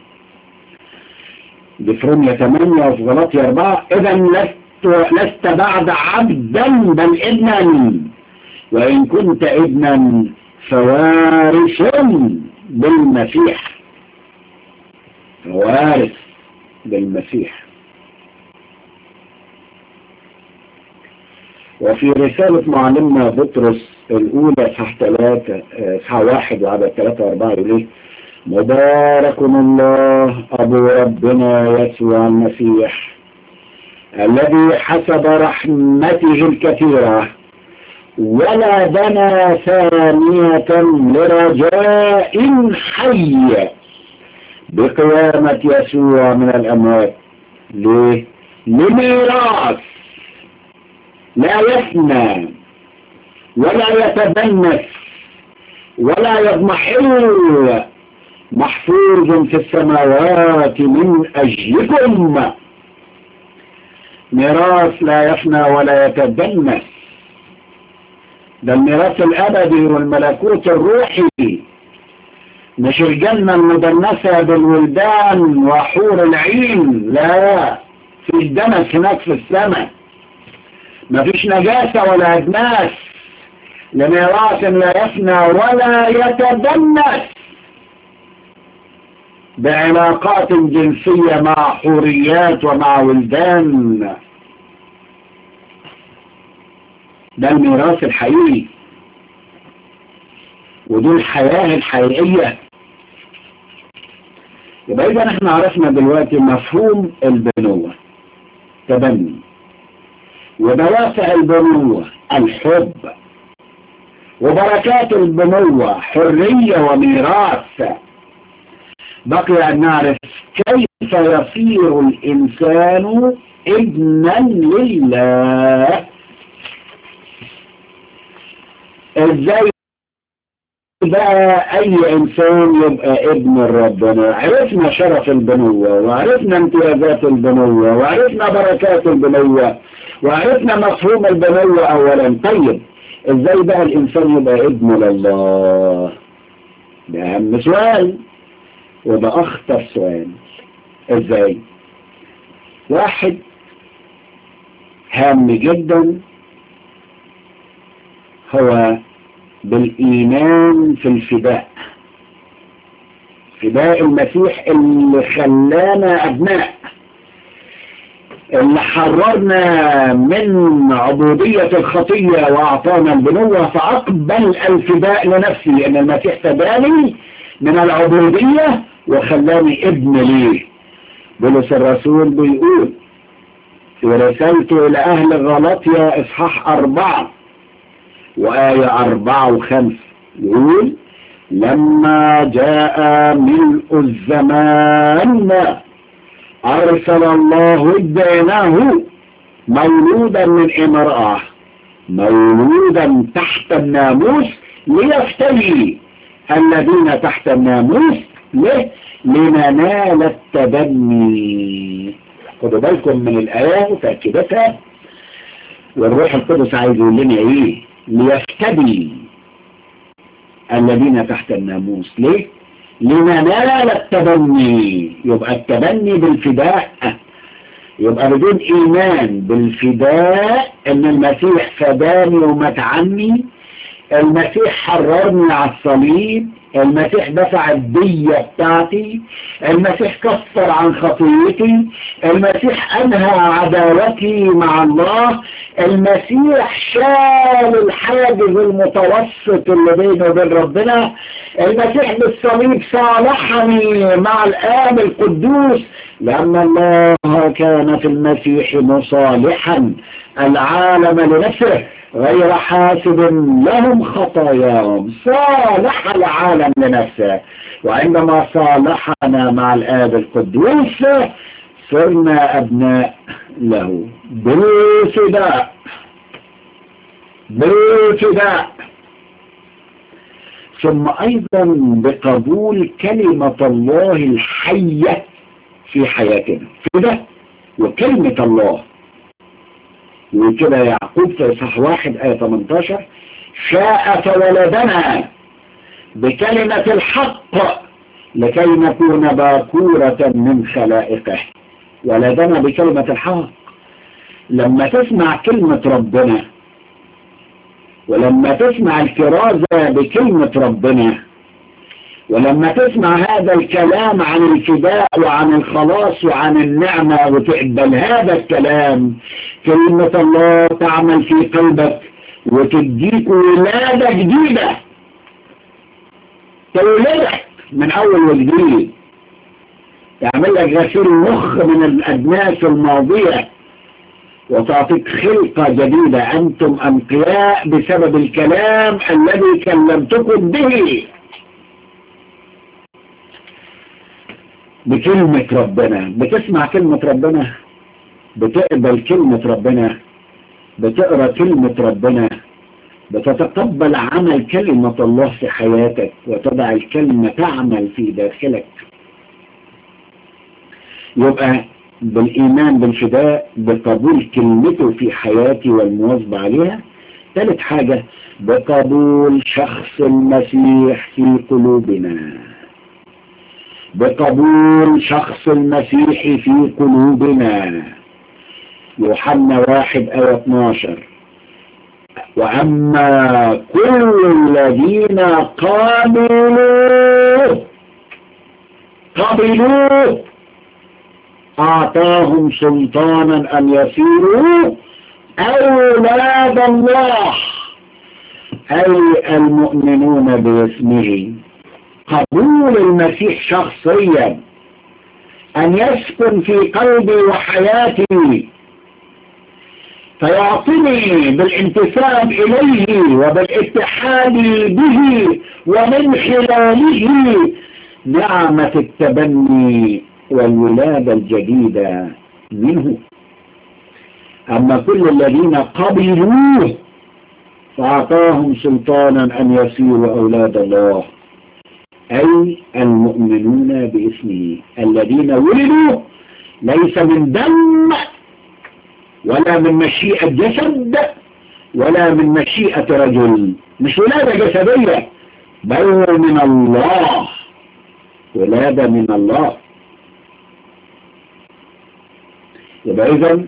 بفرمية 8 وفي غلطية 4 إذا لست, لست بعد عبدا بل ابنا وإن كنت ابنا فوارث بالمسيح وارث بالمسيح وفي رسالة معلمنا بطرس الأولى صح ثلاثة صح واحد وعدد ثلاثة وأربعة يقول مبارك الله أبو ربنا يسوع المسيح الذي حسب رحمته الكثيرة ولدنا ثانية لرجاء حي بقيامة يسوع من الأموات ليه؟ لميراث لا يفنى ولا يتدنس ولا يضمحل محفوظ في السماوات من أجلكم ميراث لا يفنى ولا يتدنس ده الميراث الأبدي والملكوت الروحي مش الجنة المدنسة بالولدان وحور العين لا في دنس هناك في السماء مفيش نجاسة ولا أدناس لميراث لا يفنى ولا يتدنس بعلاقات جنسية مع حوريات ومع ولدان ده الميراث الحقيقي ودي الحياة الحقيقية يبقى إذا احنا عرفنا دلوقتي مفهوم البنوة تبني ودوافع البنوة الحب وبركات البنوة حرية وميراث بقي أن نعرف كيف يصير الإنسان ابنا لله ازاي بقى اي انسان يبقى ابن ربنا عرفنا شرف البنوة وعرفنا امتيازات البنوة وعرفنا بركات البنوة وعرفنا مفهوم البنوة اولا طيب ازاي بقى الانسان يبقى ابن لله ده اهم سؤال وده اخطر سؤال ازاي واحد هام جدا هو بالإيمان في الفداء فداء المسيح اللي خلانا أبناء اللي حررنا من عبودية الخطية وأعطانا البنوة فأقبل الفداء لنفسي أن المسيح فداني من العبودية وخلاني ابن ليه بولس الرسول بيقول في رسالته إلى أهل غلطية إصحاح أربعة وآية أربعة وخمسة يقول لما جاء ملء الزمان أرسل الله ابنه مولودا من امرأة مولودا تحت الناموس ليفتري الذين تحت الناموس ليه؟ لننال التبني خدوا بالكم من الآية وتأكيدتها والروح القدس عايز يقول لنا ايه ليفتدي الذين تحت الناموس ليه لننال التبني يبقى التبني بالفداء يبقى بدون ايمان بالفداء ان المسيح فداني ومات عني المسيح حررني على الصليب المسيح دفع الدية بتاعتي المسيح كفر عن خطيتي المسيح أنهى عداوتي مع الله المسيح شال الحاجز المتوسط اللي بينه وبين ربنا المسيح بالصليب صالحني مع الآب القدوس لأن الله كان في المسيح مصالحا العالم لنفسه غير حاسب لهم خطاياهم صالح العالم لنفسه وعندما صالحنا مع الآب القدوس صرنا أبناء له بالفداء بالفداء ثم أيضا بقبول كلمة الله الحية في حياتنا فداء وكلمة الله وكده يعقوب في إصحاح واحد آية 18 شاء فولدنا بكلمة الحق لكي نكون باكورة من خلائقه ولدنا بكلمة الحق لما تسمع كلمة ربنا ولما تسمع الكرازة بكلمة ربنا ولما تسمع هذا الكلام عن الفداء وعن الخلاص وعن النعمة وتقبل هذا الكلام كلمة الله تعمل في قلبك وتديك ولادة جديدة تولدك من أول وجديد تعمل لك غسيل مخ من الأدناس الماضية وتعطيك خلقة جديدة أنتم أنقياء بسبب الكلام الذي كلمتكم به بكلمة ربنا بتسمع كلمة ربنا بتقبل كلمة ربنا بتقرأ كلمة ربنا بتتقبل عمل كلمة الله في حياتك وتضع الكلمة تعمل في داخلك يبقى بالإيمان بالفداء بقبول كلمته في حياتي والمواظبة عليها ثالث حاجة بقبول شخص المسيح في قلوبنا بقبول شخص المسيح في قلوبنا يوحنا واحد آية 12 وأما كل الذين قابلوه قبلوه أعطاهم سلطانا أن يصيروا أولاد الله أي المؤمنون باسمه قبول المسيح شخصيا أن يسكن في قلبي وحياتي فيعطني بالانتساب إليه وبالاتحاد به ومن خلاله نعمة التبني والولادة الجديدة منه أما كل الذين قبلوه فأعطاهم سلطانا أن يصيروا أولاد الله أي المؤمنون باسمه الذين ولدوا ليس من دم ولا من مشيئة جسد ولا من مشيئة رجل مش ولادة جسدية بل من الله ولادة من الله يبقى إذن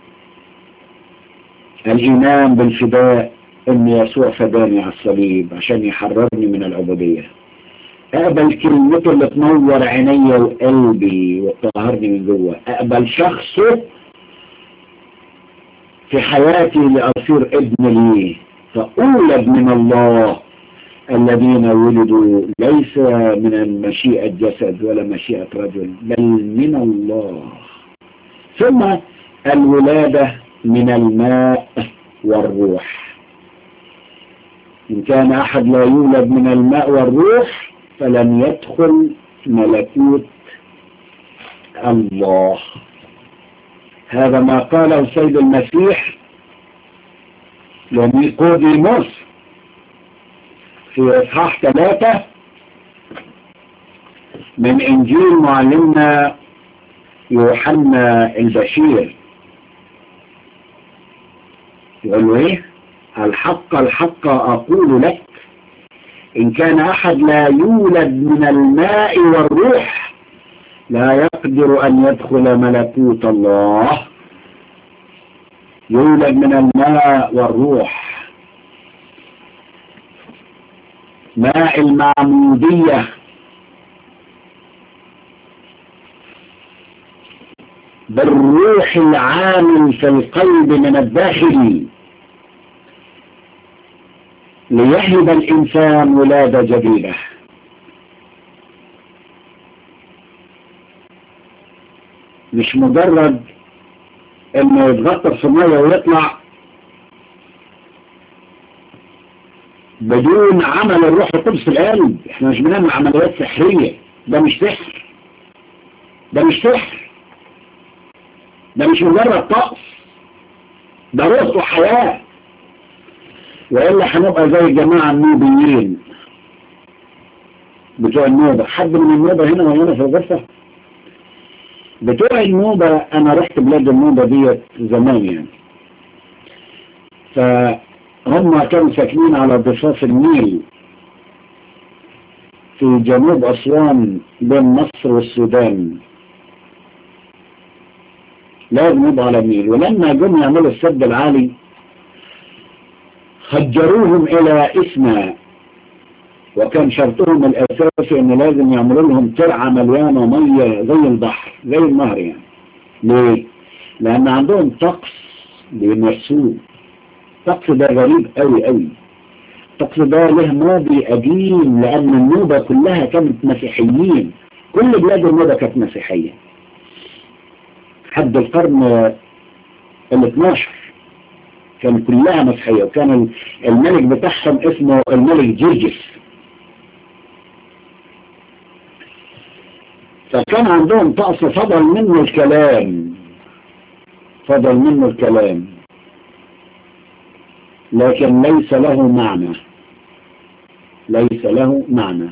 الإيمان بالفداء إن يسوع فداني على الصليب عشان يحررني من العبودية أقبل كلمته اللي تنور عيني وقلبي وتطهرني من جوه أقبل شخصه في حياتي لأصير ابن ليه فأولد من الله الذين ولدوا ليس من مشيئة جسد ولا مشيئة رجل بل من الله ثم الولادة من الماء والروح إن كان أحد لا يولد من الماء والروح فلن يدخل ملكوت الله هذا ما قاله السيد المسيح لنيقوديموس في إصحاح ثلاثة من إنجيل معلمنا يوحنا البشير يقول له إيه الحق الحق أقول لك إن كان أحد لا يولد من الماء والروح لا يقدر أن يدخل ملكوت الله يولد من الماء والروح ماء المعمودية بالروح العامل في القلب من الداخل ليهب الإنسان ولادة جديدة مش مجرد انه يتغطى في المية ويطلع بدون عمل الروح القدس في القلب احنا مش بنعمل عمليات سحرية ده مش سحر ده مش سحر ده مش مجرد طقس ده روح وحياة وإلا هنبقى زي الجماعة النوبيين بتوع النوبة حد من النوبة هنا وهنا في الغرفة بتوع النوبة أنا رحت بلاد النوبة ديت زمان يعني فهم كانوا ساكنين على ضفاف النيل في جنوب أسوان بين مصر والسودان لازم يبقى على النيل ولما جم يعملوا السد العالي خجروهم إلى اسمها وكان شرطهم الأساسي أن لازم يعملوا لهم ترعة مليانة مية زي البحر زي النهر يعني ليه؟ لأن عندهم طقس بيمارسوه الطقس ده غريب قوي قوي الطقس ده له ماضي قديم لأن النوبة كلها كانت مسيحيين كل بلاد النوبة كانت مسيحية حد القرن ال 12 كان كلها مسيحية وكان الملك بتاعهم اسمه الملك جرجس فكان عندهم طقس فضل منه الكلام فضل منه الكلام لكن ليس له معنى ليس له معنى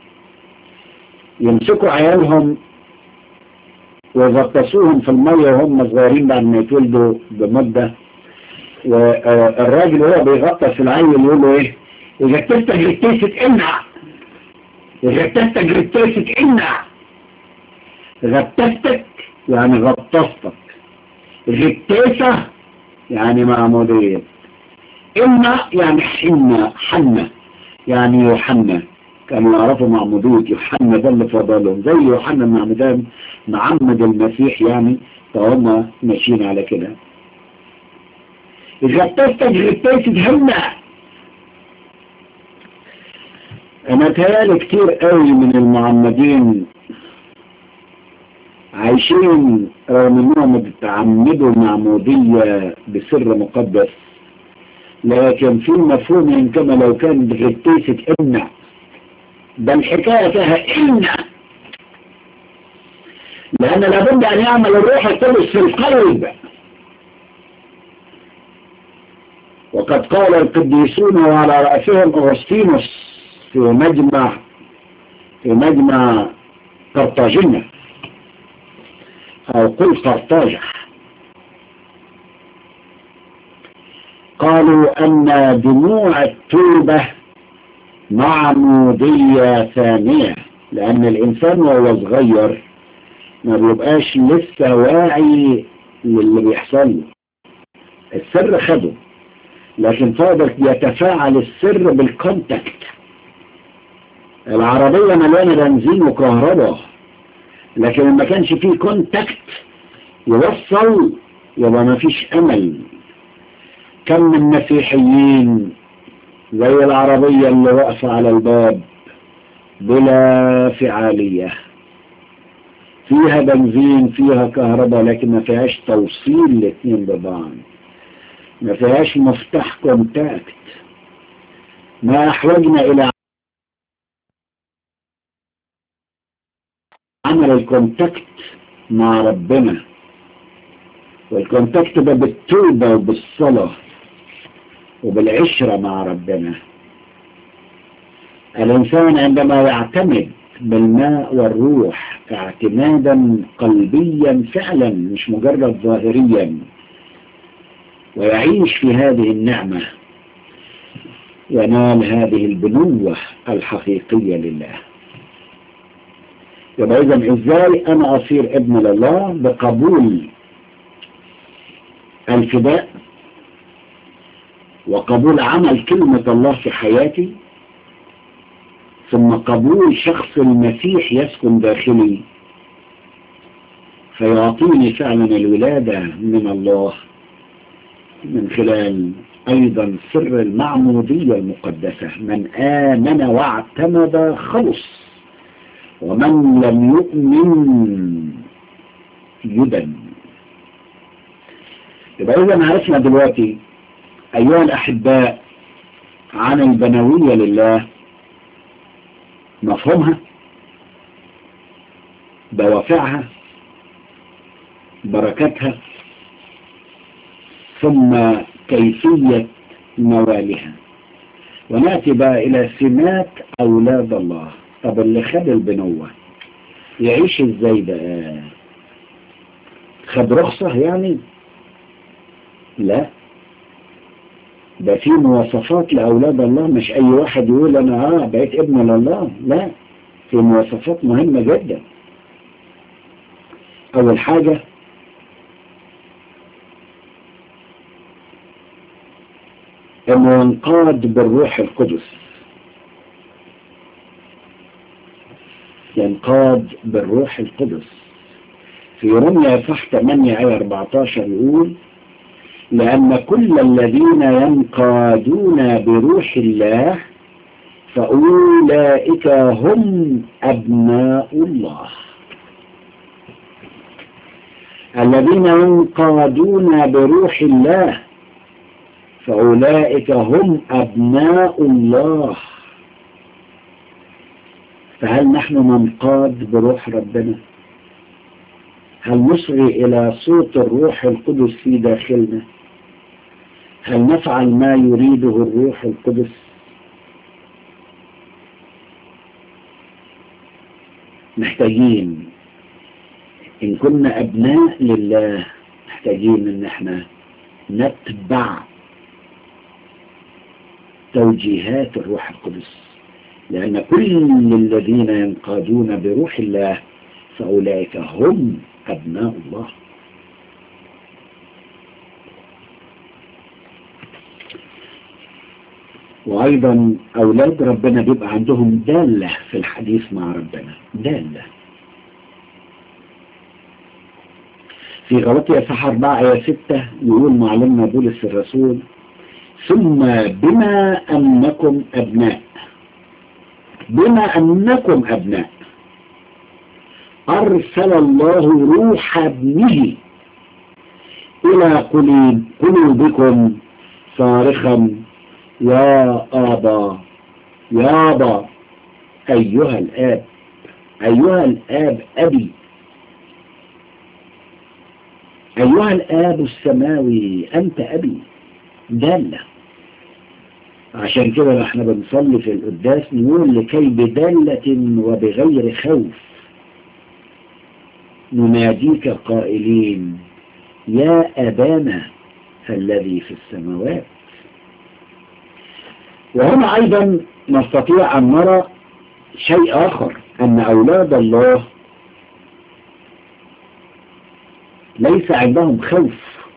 يمسكوا عيالهم ويغطسوهم في المية وهم صغيرين بعد ما يتولدوا بمدة والراجل وهو بيغطس العيل يقول له ايه اذا تفتح جريتيسك امنع اذا تفتح جريتيسك امنع غطستك يعني غطستك غتيسة يعني معمودية إما يعني حنة حنة يعني يوحنا كانوا يعرفوا معمودية يوحنا ده اللي فضلهم زي يوحنا المعمدان معمد المسيح يعني فهم ماشيين على كده غطستك غطيسة هنا انا تهيالي كتير قوي من المعمدين عايشين رغم انهم بتعمدوا معمودية بسر مقدس لكن في مفهوم كما لو كان بغتيسة امنع ده الحكاية فيها امنع لان لابد ان يعمل الروح القدس في القلب وقد قال القديسون وعلى رأسهم أغسطينوس في مجمع في مجمع قرطاجنة أو قل قرطاجة قالوا أن دموع التوبة معمودية ثانية لأن الإنسان وهو صغير ما بيبقاش لسه واعي للي بيحصل له السر خده لكن فاضل يتفاعل السر بالكونتاكت العربية مليانة بنزين وكهرباء لكن ما كانش فيه كونتاكت يوصل يبقى ما فيش امل كم من مسيحيين زي العربية اللي واقفة على الباب بلا فعالية فيها بنزين فيها كهرباء لكن ما فيهاش توصيل الاثنين ببعض ما فيهاش مفتاح كونتاكت ما احوجنا الى عمل الكونتاكت مع ربنا والكونتاكت ده بالتوبة وبالصلاة وبالعشرة مع ربنا الإنسان عندما يعتمد بالماء والروح اعتمادا قلبيا فعلا مش مجرد ظاهريا ويعيش في هذه النعمة ينال هذه البنوة الحقيقية لله يبقى إذا إزاي أنا أصير ابن لله بقبول الفداء وقبول عمل كلمة الله في حياتي ثم قبول شخص المسيح يسكن داخلي فيعطيني فعلا الولادة من الله من خلال أيضا سر المعمودية المقدسة من آمن واعتمد خلص ومن لم يؤمن يدن يبقى إذا عرفنا دلوقتي أيها الأحباء عن البنوية لله مفهومها دوافعها بركتها ثم كيفية موالها ونأتي بقى إلى سمات أولاد الله طب اللي خد البنوة يعيش ازاي بقى خد رخصة يعني لا ده في مواصفات لأولاد الله مش أي واحد يقول أنا آه بقيت ابن لله لا في مواصفات مهمة جدا أول حاجة انه ينقاد بالروح القدس ينقاد بالروح القدس في رمية صح 8 آية 14 يقول لأن كل الذين ينقادون بروح الله فأولئك هم أبناء الله الذين ينقادون بروح الله فأولئك هم أبناء الله فهل نحن ننقاد بروح ربنا هل نصغي إلى صوت الروح القدس في داخلنا هل نفعل ما يريده الروح القدس محتاجين إن كنا أبناء لله محتاجين إن احنا نتبع توجيهات الروح القدس لأن كل الذين ينقادون بروح الله فأولئك هم أبناء الله وأيضا أولاد ربنا بيبقى عندهم دالة في الحديث مع ربنا دالة في غلطية صح 4 آية 6 يقول معلمنا بولس الرسول ثم بما أنكم أبناء بما أنكم أبناء أرسل الله روح ابنه إلى قلوبكم صارخا يا آبا يابا أيها الآب أيها الآب أبي أيها الآب السماوي أنت أبي دالة عشان كده نحن بنصلي في القداس نقول لكي بدالة وبغير خوف نناديك قائلين يا أبانا الذي في السماوات وهنا أيضا نستطيع أن نرى شيء آخر أن أولاد الله ليس عندهم خوف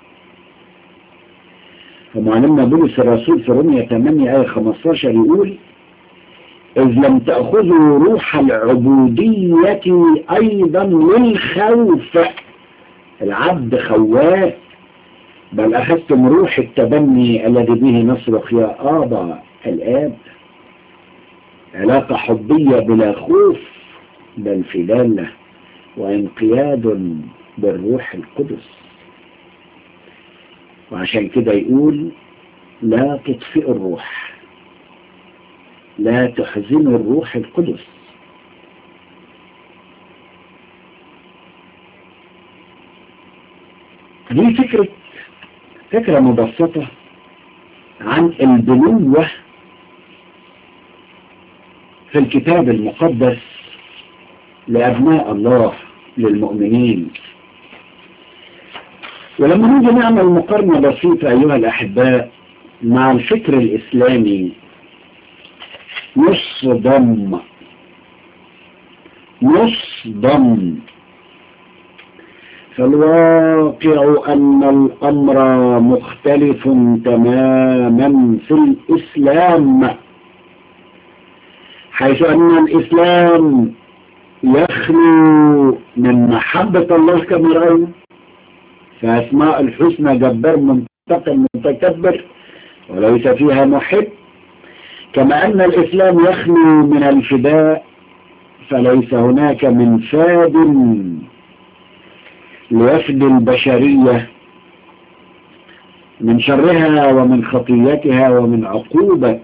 فمعلمنا بولس الرسول في رومية 8 آية 15 يقول إذ لم تأخذوا روح العبودية أيضا للخوف العبد خواف بل أخذتم روح التبني الذي به نصرخ يا آبا الآب علاقة حبية بلا خوف بل في دالة وانقياد بالروح القدس وعشان كده يقول لا تطفئوا الروح لا تحزنوا الروح القدس دي فكرة فكرة مبسطة عن البنوة في الكتاب المقدس لأبناء الله للمؤمنين ولما نيجي نعمل مقارنة بسيطة أيها الأحباء مع الفكر الإسلامي نصدم نصدم فالواقع أن الأمر مختلف تماما في الإسلام حيث أن الإسلام يخلو من محبة الله كما رأينا فأسماء الحسنى جبار منتقم متكبر وليس فيها محب كما أن الإسلام يخلو من الفداء فليس هناك من فاد ليفدي البشرية من شرها ومن خطيتها ومن عقوبة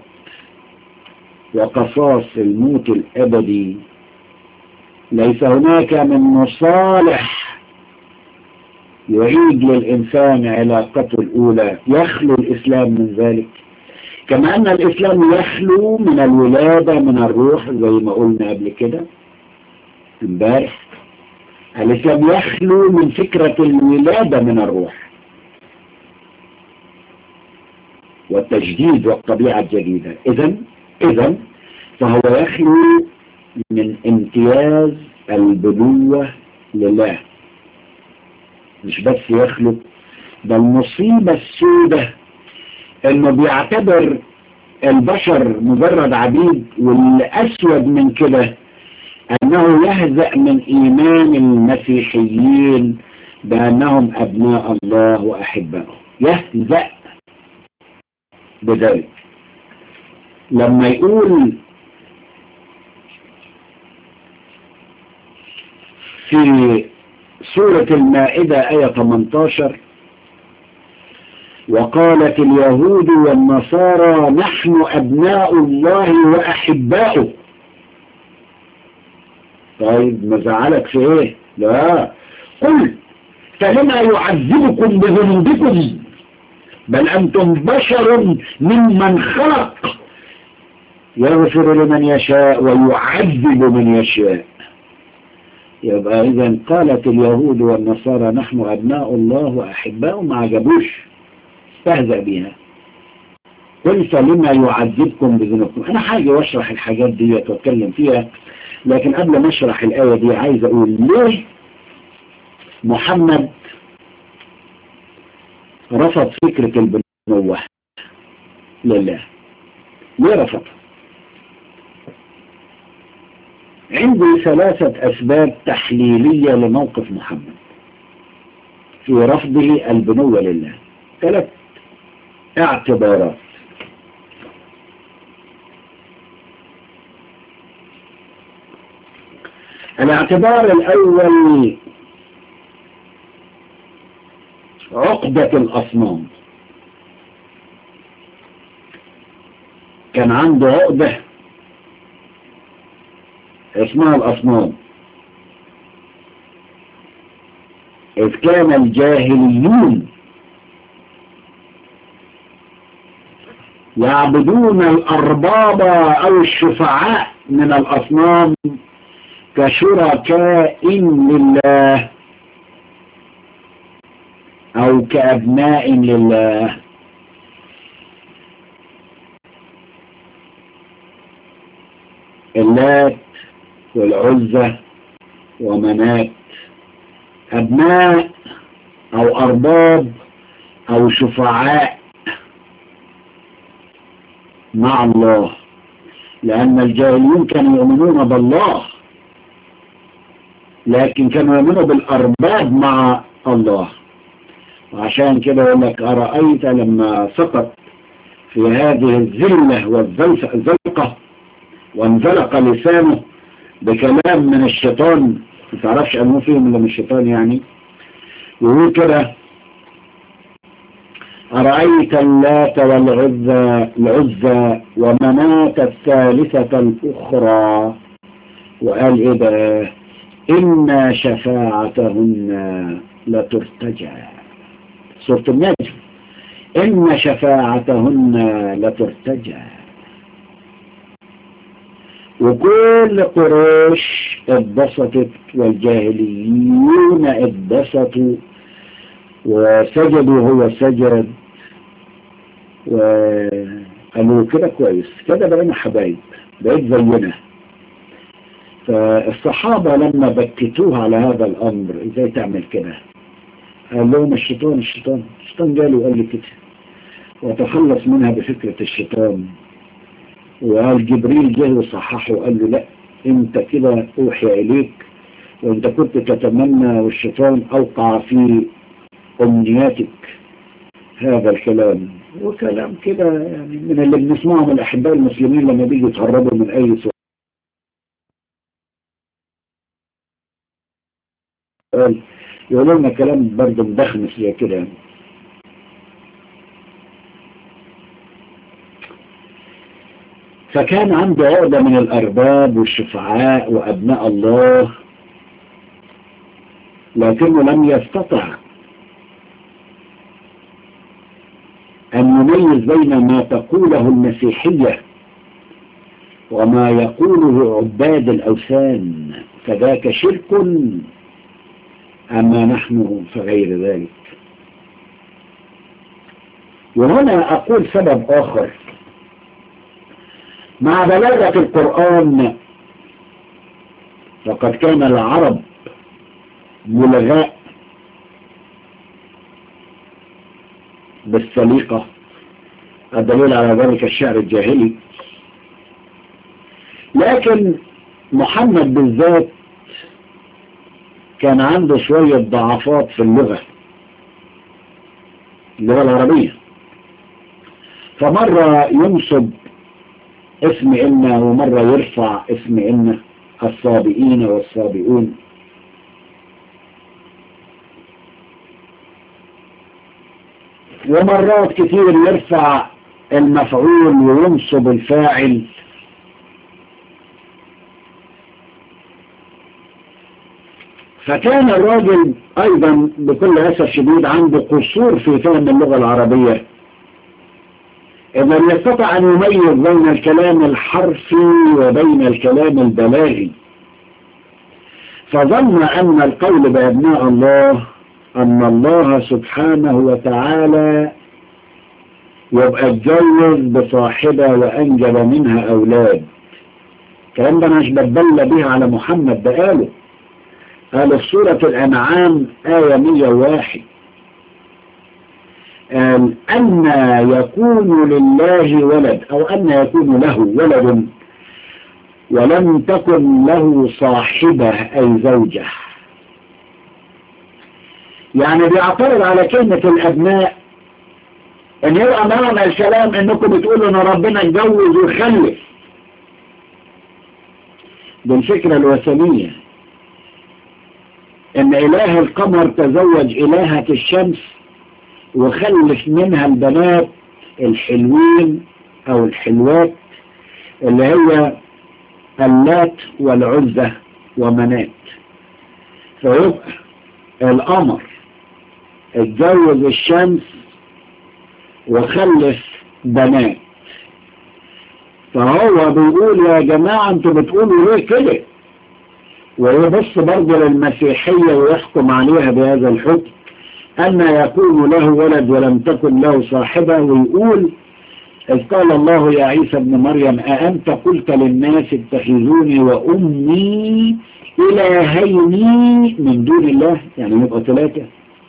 وقصاص الموت الأبدي ليس هناك من مصالح يعيد للإنسان علاقته الأولى يخلو الإسلام من ذلك كما أن الإسلام يخلو من الولادة من الروح زي ما قلنا قبل كده امبارح الإسلام يخلو من فكرة الولادة من الروح والتجديد والطبيعة الجديدة إذا إذا فهو يخلو من امتياز البنوة لله مش بس يخلو ده المصيبة السودة انه بيعتبر البشر مجرد عبيد والاسود من كده انه يهزأ من ايمان المسيحيين بانهم ابناء الله واحبائه يهزأ بذلك لما يقول في سورة المائدة آية 18 وقالت اليهود والنصارى نحن أبناء الله وأحباؤه طيب ما زعلك في ايه لا قل فلما يعذبكم بذنوبكم بل أنتم بشر ممن خلق يغفر لمن يشاء ويعذب من يشاء يبقى إذا قالت اليهود والنصارى نحن أبناء الله وأحباؤه ما عجبوش استهزأ بها قلت لما يعذبكم بذنوبكم أنا حاجة واشرح الحاجات دي واتكلم فيها لكن قبل ما اشرح الآية دي عايز أقول ليه محمد رفض فكرة البنوة لله ليه رفض عندي ثلاثة أسباب تحليلية لموقف محمد في رفضه البنوة لله ثلاث اعتبارات الاعتبار الأول عقدة الأصنام كان عنده عقدة اسمها الأصنام إذ كان الجاهليون يعبدون الأرباب أو الشفعاء من الأصنام كشركاء لله أو كأبناء لله اللات والعزة ومنات أبناء أو أرباب أو شفعاء مع الله لأن الجاهليون كانوا يؤمنون بالله لكن كانوا يؤمنوا بالأرباب مع الله وعشان كده يقول لك أرأيت لما سقط في هذه الذلة والزلقة وانزلق لسانه بكلام من الشيطان ما تعرفش أنه فيهم إلا من الشيطان يعني يقول كده أرأيت اللات والعزى العزى ومناة الثالثة الأخرى وقال إيه بقى إن شفاعتهن لترتجى سورة النجم إن شفاعتهن لترتجى وكل قريش اتبسطت والجاهليون اتبسطوا وسجدوا هو سجد وقالوا كده كويس كده بقينا حبايب بقيت زينا فالصحابة لما بكتوه على هذا الأمر ازاي تعمل كده قال لهم الشيطان الشيطان الشيطان جاله وقال لي كده وتخلص منها بفكرة الشيطان وقال جبريل جه وصححه وقال له لا انت كده اوحي اليك وانت كنت تتمنى والشيطان اوقع في امنياتك هذا الكلام وكلام كده يعني من اللي بنسمعه من الاحباء المسلمين لما بيجوا يتهربوا من اي سؤال يقولوا لنا كلام برضه مدخنس زي كده يعني فكان عنده عقدة من الأرباب والشفعاء وأبناء الله لكنه لم يستطع أن يميز بين ما تقوله المسيحية وما يقوله عباد الأوثان فذاك شرك أما نحن فغير ذلك وهنا أقول سبب آخر مع بلاغة القرآن فقد كان العرب ملغاء بالسليقة الدليل على ذلك الشعر الجاهلي لكن محمد بالذات كان عنده شوية ضعفات في اللغة اللغة العربية فمرة ينصب اسم إن ومرة يرفع اسم إن الصابئين والصابئون ومرات كتير يرفع المفعول وينصب الفاعل فكان الراجل أيضا بكل أسف شديد عنده قصور في فهم اللغة العربية إذا يستطيع أن يميز بين الكلام الحرفي وبين الكلام البلاغي فظن أن القول بأبناء الله أن الله سبحانه وتعالى يبقى اتجوز بصاحبة وأنجب منها أولاد الكلام ده أنا مش بتبلى به على محمد ده قاله قال في سورة الأنعام آية 101 قال أن يكون لله ولد أو أن يكون له ولد ولم تكن له صاحبة أي زوجة يعني بيعترض على كلمة الأبناء ان يبقى معنى الكلام انكم بتقولوا ان ربنا اتجوز وخلف دي الفكرة الوثنية ان اله القمر تزوج الهة الشمس وخلف منها البنات الحلوين او الحلوات اللي هي اللات والعزة ومنات فيبقى القمر اتجوز الشمس وخلف بنات فهو بيقول يا جماعة انتوا بتقولوا ليه كده ويبص برضه للمسيحية ويحكم عليها بهذا الحكم أن يكون له ولد ولم تكن له صاحبة ويقول إذ قال الله يا عيسى ابن مريم أأنت قلت للناس اتخذوني وأمي إلهين من دون الله يعني يبقى ثلاثة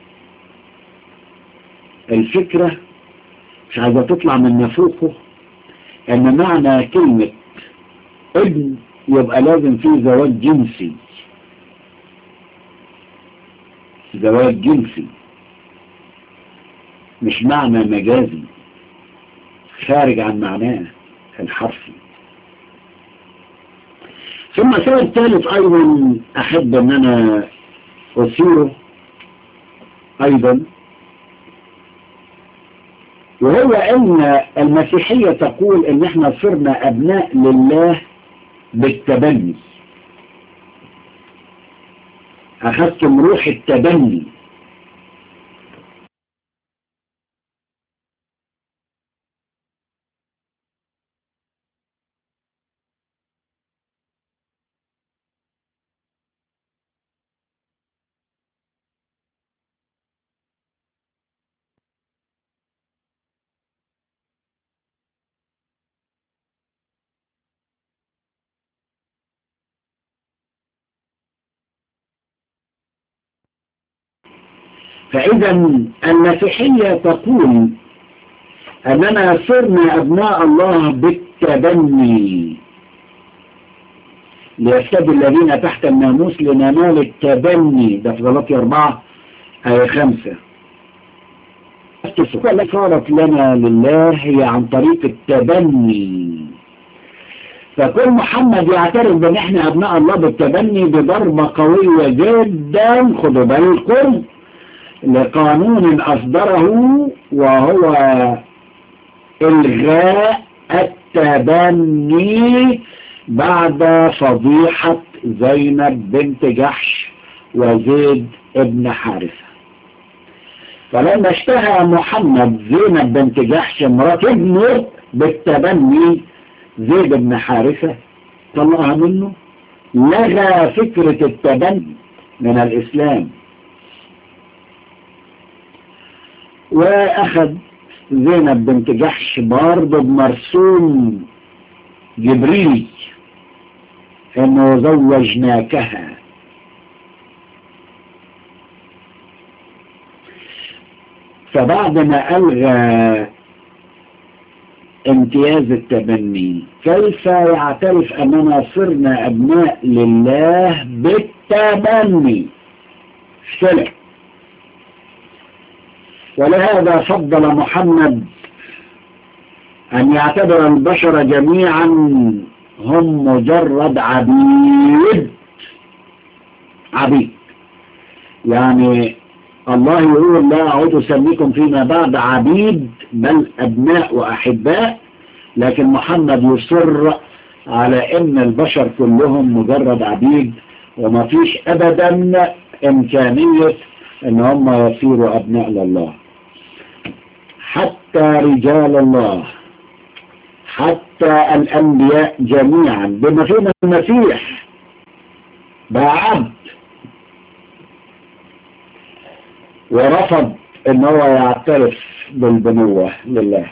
الفكرة مش عايزة تطلع من نفوقه ان معنى كلمة ابن يبقى لازم فيه زواج جنسي زواج جنسي مش معنى مجازي خارج عن معناه الحرفي ثم سبب ثالث ايضا احب ان انا اثيره ايضا وهو ان المسيحية تقول ان احنا صرنا ابناء لله بالتبني اخذتم روح التبني فإذا المسيحية تقول أننا صرنا أبناء الله بالتبني ليستد الذين تحت الناموس لننال التبني ده في غلطي أربعة آية خمسة التي صارت لنا لله هي عن طريق التبني فكل محمد يعترف بان احنا ابناء الله بالتبني بضربة قوية جدا خدوا بالكم لقانون أصدره وهو إلغاء التبني بعد فضيحة زينب بنت جحش وزيد ابن حارثة فلما اشتهى محمد زينب بنت جحش مرات ابنه بالتبني زيد بن حارثة طلعها منه لغى فكرة التبني من الإسلام واخذ زينب بنت جحش برضه بمرسوم جبريل انه زوجناكها فبعد ما الغى امتياز التبني كيف يعترف اننا صرنا ابناء لله بالتبني سلك ولهذا فضل محمد أن يعتبر البشر جميعا هم مجرد عبيد عبيد يعني الله يقول لا أعود أسميكم فيما بعد عبيد بل أبناء وأحباء لكن محمد يصر على أن البشر كلهم مجرد عبيد وما فيش أبدا إمكانية أن هم يصيروا أبناء لله حتى رجال الله حتى الأنبياء جميعا بما فيهم المسيح بقى عبد ورفض ان هو يعترف بالبنوة لله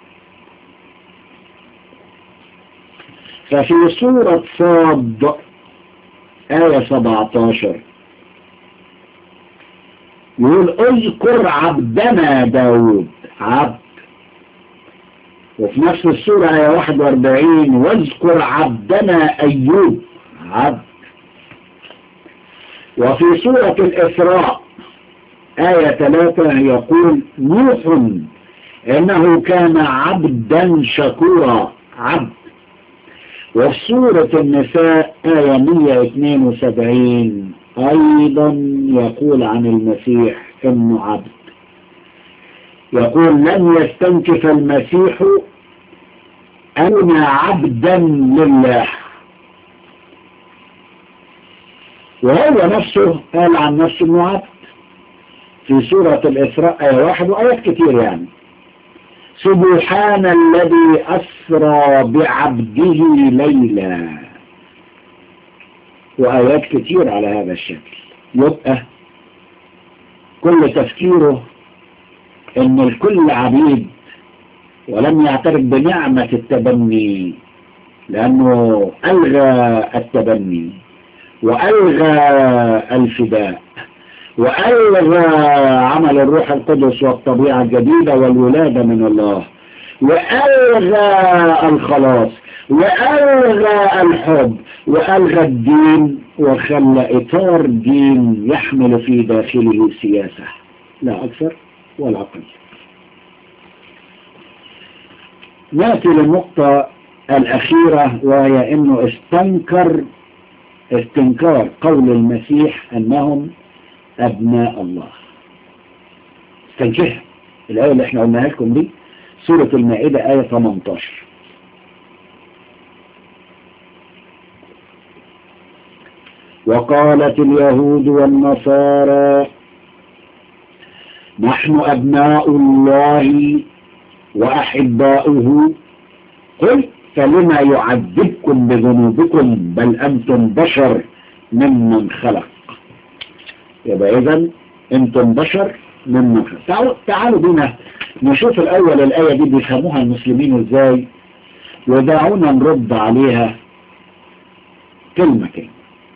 ففي سورة صاد آية 17 يقول اذكر عبدنا داود عبد وفي نفس السورة آية 41 واذكر عبدنا أيوب عبد وفي سورة الإسراء آية 3 يقول نوح إنه كان عبدا شكورا عبد وفي سورة النساء آية 172 أيضا يقول عن المسيح إنه عبد يقول لن يستنكف المسيح أنا عبدا لله وهو نفسه قال عن نفسه انه عبد في سورة الإسراء آية واحد وآيات كتير يعني سبحان الذي أسرى بعبده ليلا وآيات كتير على هذا الشكل يبقى كل تفكيره ان الكل عبيد ولم يعترف بنعمة التبني لأنه ألغى التبني وألغى الفداء وألغى عمل الروح القدس والطبيعة الجديدة والولادة من الله وألغى الخلاص وألغى الحب وألغى الدين وخلى إطار دين يحمل في داخله سياسة لا أكثر ولا أقل نأتي للنقطة الأخيرة وهي أنه استنكر استنكار قول المسيح أنهم أبناء الله استنكرها الآية اللي احنا قلناها لكم دي سورة المائدة آية 18 وقالت اليهود والنصارى نحن أبناء الله وأحباؤه قل فلما يعذبكم بذنوبكم بل أنتم بشر ممن خلق يبقى إذا أنتم بشر ممن خلق تعالوا, تعالوا بينا نشوف الأول الآية دي بيفهموها المسلمين إزاي ودعونا نرد عليها كلمة كلمة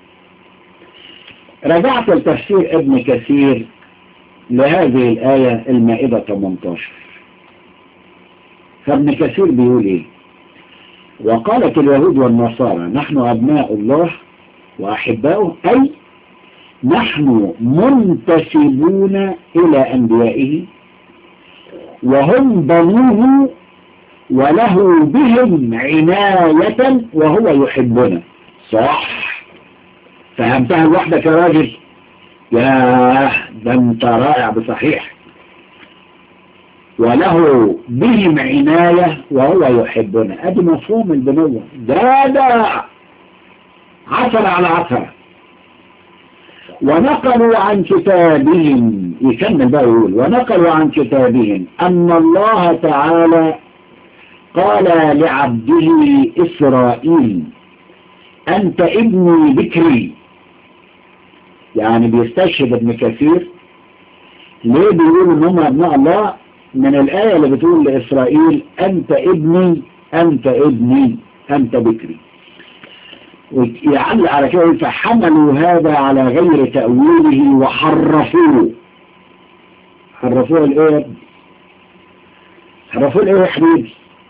رجعت لتفسير ابن كثير لهذه الآية المائدة 18 فابن كثير بيقول ايه وقالت اليهود والنصارى نحن أبناء الله وأحباؤه أي نحن منتسبون إلى أنبيائه وهم بنوه وله بهم عناية وهو يحبنا صح فهمتها لوحدك يا راجل يا ده انت رائع بصحيح وله بهم عناية وهو يحبنا ادي مفهوم البنوة ده ده عثر على عثر ونقلوا عن كتابهم يكمل بقى يقول ونقلوا عن كتابهم أن الله تعالى قال لعبده إسرائيل أنت ابني بكري يعني بيستشهد ابن كثير ليه بيقول ان هم ابناء الله من الآية اللي بتقول لإسرائيل أنت ابني أنت ابني أنت بكري ويعلق على كده فحملوا هذا على غير تأويله وحرفوه حرفوه الايه حرفوه الايه يا حبيبي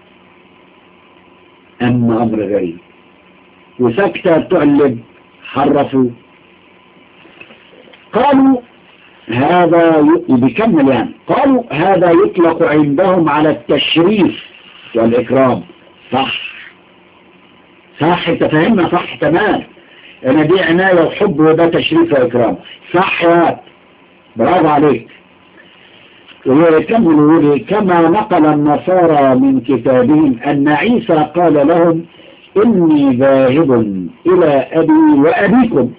أما أمر غريب وسكتة تعلب حرفوا قالوا هذا بيكمل يعني قالوا هذا يطلق عندهم على التشريف والإكرام صح صح انت فهمنا صح تمام انا دي عناية وحب وده تشريف وإكرام صح يا برافو عليك ويكمل يقول كما نقل النصارى من كتابهم أن عيسى قال لهم إني ذاهب إلى أبي وأبيكم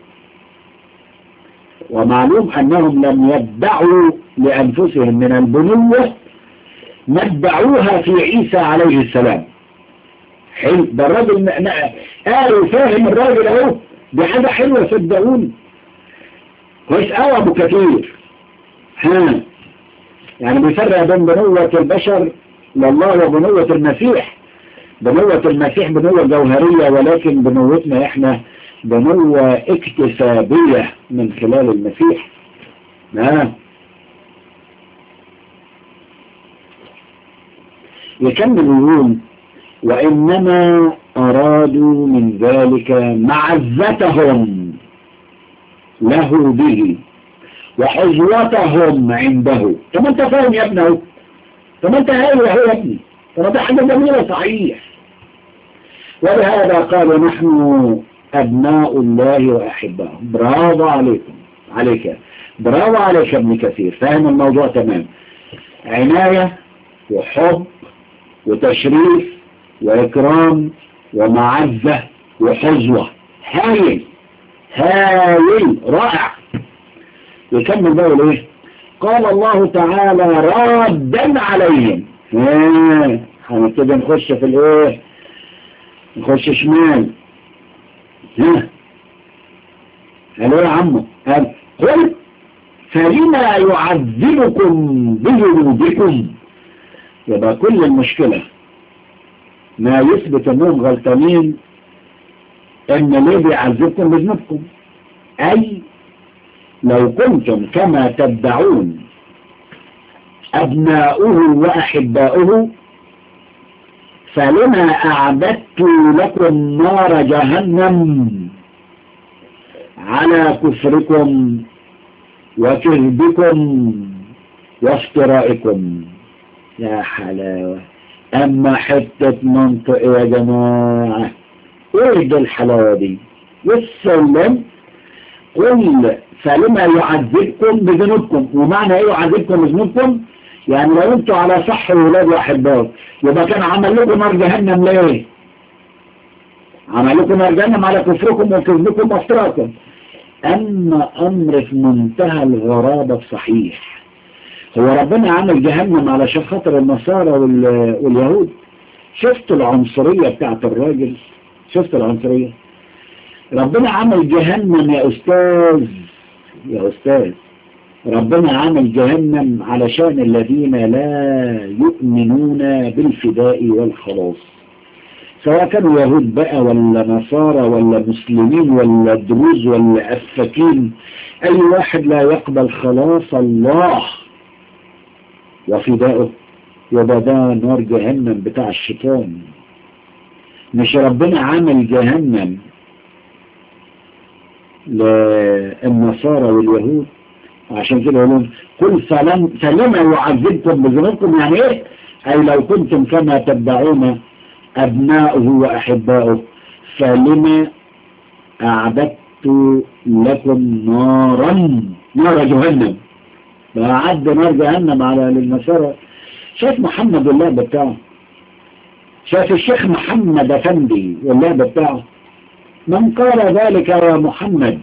ومعلوم أنهم لم يدعوا لأنفسهم من البنوة ندعوها في عيسى عليه السلام حلو ده الراجل ن- ن- قال وفاهم الراجل اهو دي حاجة حلوة صدقوني كويس قوي ابو كثير ها يعني بيفرق بين بنوة البشر لله وبنوة المسيح بنوة المسيح بنوة جوهرية ولكن بنوتنا احنا بنوة اكتسابية من خلال المسيح ها يكمل يقول وإنما أرادوا من ذلك معزتهم له به وحظوتهم عنده طب انت فاهم يا ابني اهو طب انت هاوي اهو يا ابني طب ده حاجة جميلة صحيح ولهذا قال نحن أبناء الله وأحباؤه برافو عليكم عليك برافو عليك يا ابن كثير فاهم الموضوع تمام عناية وحب وتشريف وإكرام ومعزة وحظوة هايل هايل رائع يكمل بقى يقول ايه قال الله تعالى رادا عليهم ها هنبتدي نخش في الايه نخش شمال ها قالوا يا عمو قال قل فلما يعذبكم بذنوبكم يبقى كل المشكلة ما يثبت انهم غلطانين ان ليه بيعذبكم بذنوبكم اي لو كنتم كما تدعون أبناؤه وأحباؤه فلما أعددت لكم نار جهنم على كفركم وكذبكم وافترائكم يا حلاوة أما حتة منطق يا جماعة ايه دي الحلاوة دي والسلم قل فلما يعذبكم بذنوبكم ومعنى ايه يعذبكم بذنوبكم يعني لو انتوا على صح ولاد واحباء يبقى كان عمل لكم نار جهنم ليه عمل لكم نار جهنم على كفركم وكذبكم وافتراكم اما امر في منتهى الغرابة الصحيح هو ربنا عمل جهنم علشان خاطر النصارى وال- واليهود شفت العنصرية بتاعت الراجل شفت العنصرية ربنا عمل جهنم يا أستاذ يا أستاذ ربنا عمل جهنم علشان الذين لا يؤمنون بالفداء والخلاص سواء كانوا يهود بقى ولا نصارى ولا مسلمين ولا دروز ولا أفاكين أي واحد لا يقبل خلاص الله وفداؤه يبقى ده نار جهنم بتاع الشيطان مش ربنا عمل جهنم للنصارى واليهود عشان كده يقولون كل سلام سلما يعذبكم بذنوبكم يعني ايه اي لو كنتم كما تدعون ابناؤه واحباؤه فلما اعددت لكم نارا نار جهنم فأعد نار جهنم على للنصارى شايف محمد اللعب بتاعه شايف الشيخ محمد افندي واللعب بتاعه من قال ذلك يا محمد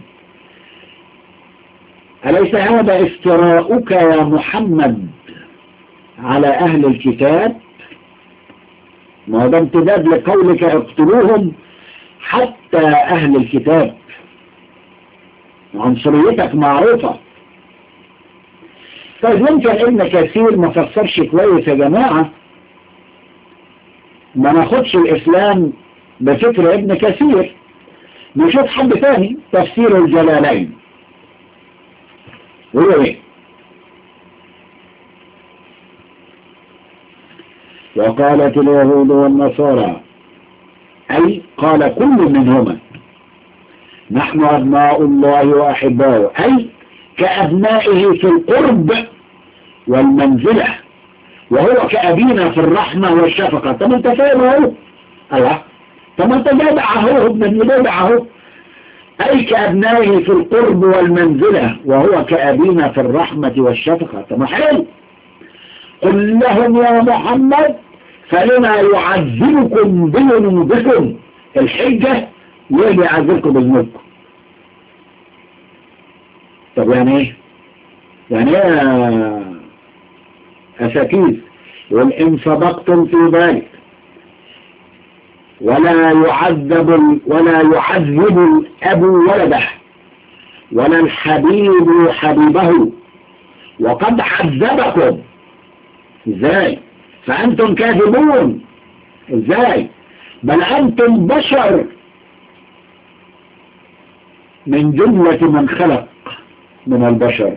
أليس هذا افتراؤك يا محمد على أهل الكتاب ما ده امتداد لقولك اقتلوهم حتى أهل الكتاب عنصريتك معروفة طيب يمكن ابن كثير ما فسرش كويس يا جماعة ما ناخدش الإسلام بفكر ابن كثير نشوف حد تاني تفسير الجلالين هو ايه وقالت اليهود والنصارى أي قال كل منهما نحن أبناء الله وأحباؤه أي كأبنائه في القرب والمنزلة وهو كأبينا في الرحمة والشفقة طب انت فاهم اهو الله طب انت جدع اهو ابن جدع اهو أي كأبنائه في القرب والمنزلة وهو كأبينا في الرحمة والشفقة طب حلو قل لهم يا محمد فلما يعذبكم بذنوبكم الحجة ليه بيعذبكم بذنوبكم طب يعني ايه يعني ايه يا اساتيذ يقول ان صدقتم في ذلك ولا يعذب ولا يعذب الأب ولده ولا الحبيب حبيبه وقد عذبكم ازاي فأنتم كاذبون ازاي بل أنتم بشر من جملة من خلق من البشر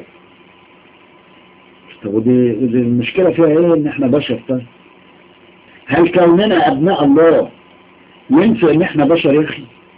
طب ودي, ودي المشكلة فيها ايه ان احنا بشر طيب هل كوننا ابناء الله ينفع ان احنا بشر يا اخي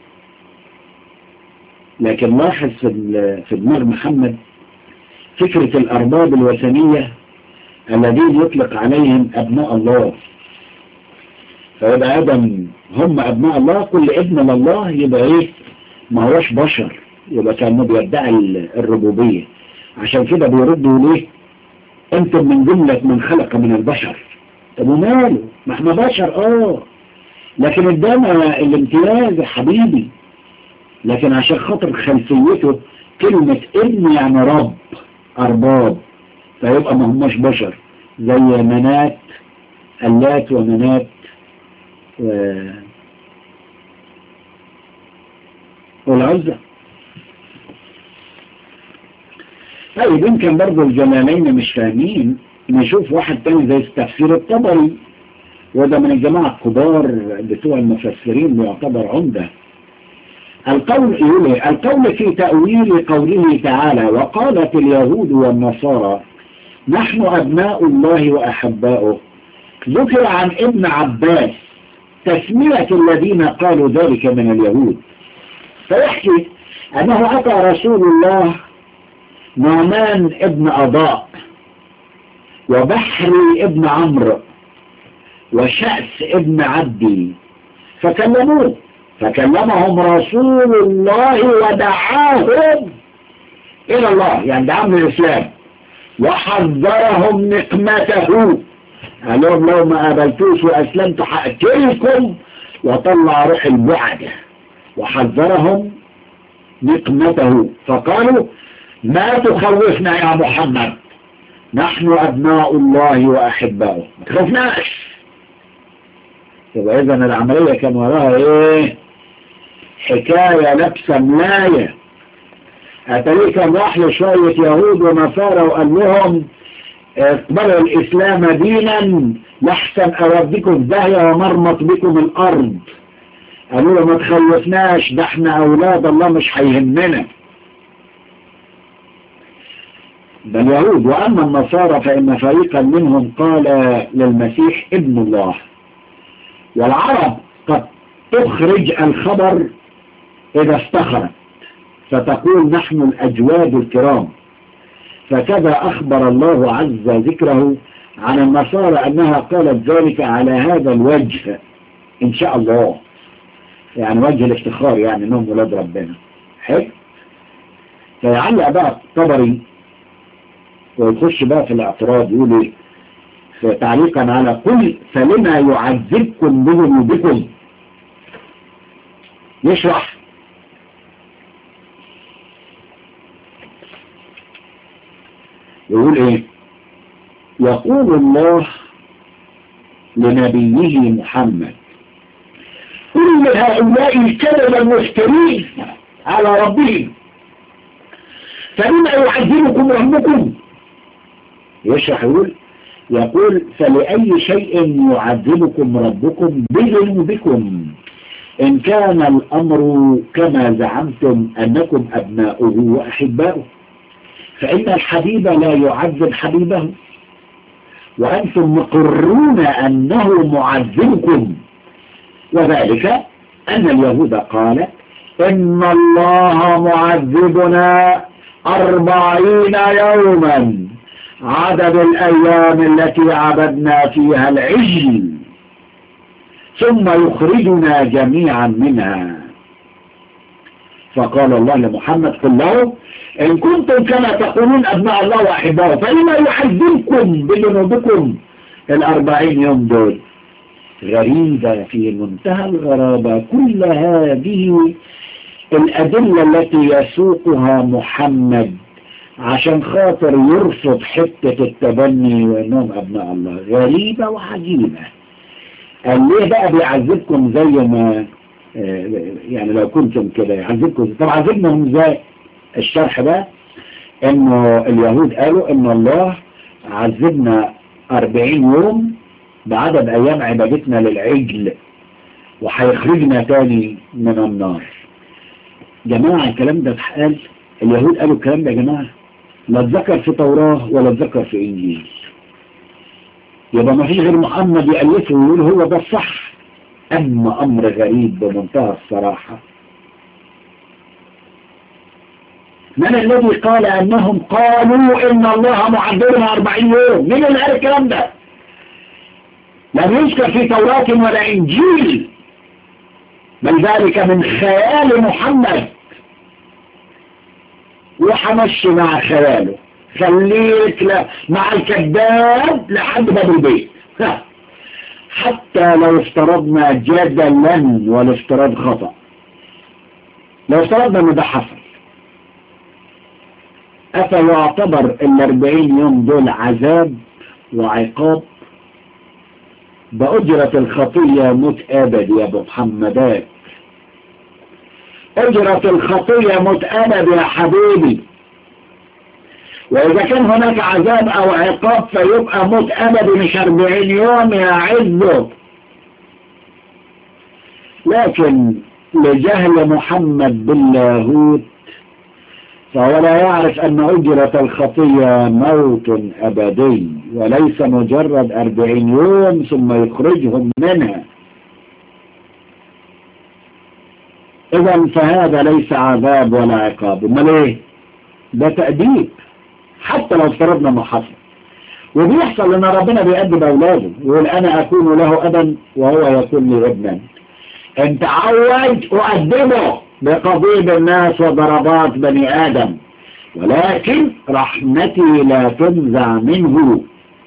لكن لاحظ في في دماغ محمد فكرة الارباب الوثنية الذين يطلق عليهم ابناء الله فيبقى ادم هم ابناء الله كل ابن لله يبقى ايه ما هوش بشر يبقى كانه بيدعي الربوبية عشان كده بيردوا ليه انتم من جملة من خلق من البشر طب وماله ما احنا بشر اه لكن ادانا الامتياز يا حبيبي لكن عشان خاطر خلفيته كلمة ابن يعني رب ارباب فيبقى ما هماش بشر زي منات اللات ومنات و... والعزة طيب يمكن برضو الجلالين مش فاهمين نشوف واحد تاني زي التفسير الطبري وده من الجماعة الكبار بتوع المفسرين ويعتبر عمدة القول يقول القول في تأويل قوله تعالى وقالت اليهود والنصارى نحن أبناء الله وأحباؤه ذكر عن ابن عباس تسمية الذين قالوا ذلك من اليهود فيحكي أنه أتى رسول الله نعمان ابن أضاء وبحري ابن عمرو وشأس ابن عبدي فكلموه فكلمهم رسول الله ودعاهم إلى الله يعني دعاهم للإسلام وحذرهم نقمته قال لهم لو ما قابلتوش وأسلمت هقتلكم وطلع روح البعدة وحذرهم نقمته فقالوا ما تخوفنا يا محمد نحن أبناء الله وأحباؤه ما تخوفناش يبقى إذن العملية كان وراها إيه حكاية لبسة ملاية أتريه كان راح لشوية يهود ونصارى وقال لهم اقبلوا الإسلام دينا لحسن أودكم داهية ومرمط بكم الأرض قالوا له ما تخوفناش ده احنا أولاد الله مش هيهمنا ده اليهود وأما النصارى فإن فريقا منهم قال للمسيح ابن الله والعرب قد تخرج الخبر إذا استخرت فتقول نحن الأجواد الكرام فكذا أخبر الله عز ذكره عن النصارى أنها قالت ذلك على هذا الوجه إن شاء الله يعني وجه الافتخار يعني أنهم ولاد ربنا حلو فيعلق بقى الطبري ويخش بقى في الاعتراض يقول ايه تعليقا على قل فلما يعذبكم بذنوبكم يشرح يقول ايه يقول الله لنبيه محمد كل هؤلاء الكذب المفترين على ربهم فلما يعذبكم ربكم يشرح يقول يقول فلأي شيء يعذبكم ربكم بذنوبكم إن كان الأمر كما زعمتم أنكم أبناؤه وأحباؤه فإن الحبيب لا يعذب حبيبه وأنتم مقرون أنه معذبكم وذلك أن اليهود قالت إن الله معذبنا أربعين يوما عدد الأيام التي عبدنا فيها العجل ثم يخرجنا جميعا منها فقال الله لمحمد قل له إن كنتم كما تقولون أبناء الله وأحباؤه فلما يحذركم بذنوبكم الأربعين يوم دول غريبة في منتهى الغرابة كل هذه الأدلة التي يسوقها محمد عشان خاطر يرفض حتة التبني وانهم ابناء الله غريبة وعجيبة قال ليه بقى بيعذبكم زي ما يعني لو كنتم كده يعذبكم طب عذبناهم ازاي الشرح بقى انه اليهود قالوا ان الله عذبنا أربعين يوم بعدد ايام عبادتنا للعجل وهيخرجنا تاني من النار جماعة الكلام ده اتقال اليهود قالوا الكلام ده يا جماعة لا اتذكر في توراة ولا اتذكر في انجيل يبقى ما فيش غير محمد يألفه ويقول هو ده الصح اما امر غريب بمنتهى الصراحة من الذي قال انهم قالوا ان الله معذبنا اربعين يوم مين اللي قال الكلام ده لم يذكر في توراة ولا انجيل بل ذلك من خيال محمد وحمشي مع خياله خليك لا مع الكذاب لحد باب البيت حتى لو افترضنا جدلا والافتراض خطأ لو افترضنا ان ده حصل أفيعتبر الأربعين يوم دول عذاب وعقاب بأجرة الخطية موت أبد يا أبو محمدات أجرة الخطية موت أبد يا حبيبي وإذا كان هناك عذاب أو عقاب فيبقى موت أبد مش أربعين يوم يا عزه لكن لجهل محمد باللاهوت فهو لا يعرف أن أجرة الخطية موت أبدي وليس مجرد أربعين يوم ثم يخرجهم منها إذا فهذا ليس عذاب ولا عقاب امال ايه ده تأديب حتى لو افترضنا ما حصل وبيحصل ان ربنا بيأدب اولاده يقول انا اكون له ابا وهو يكون لي ابنا ان تعود اؤدبه بقضيب الناس وضربات بني ادم ولكن رحمتي لا تنزع منه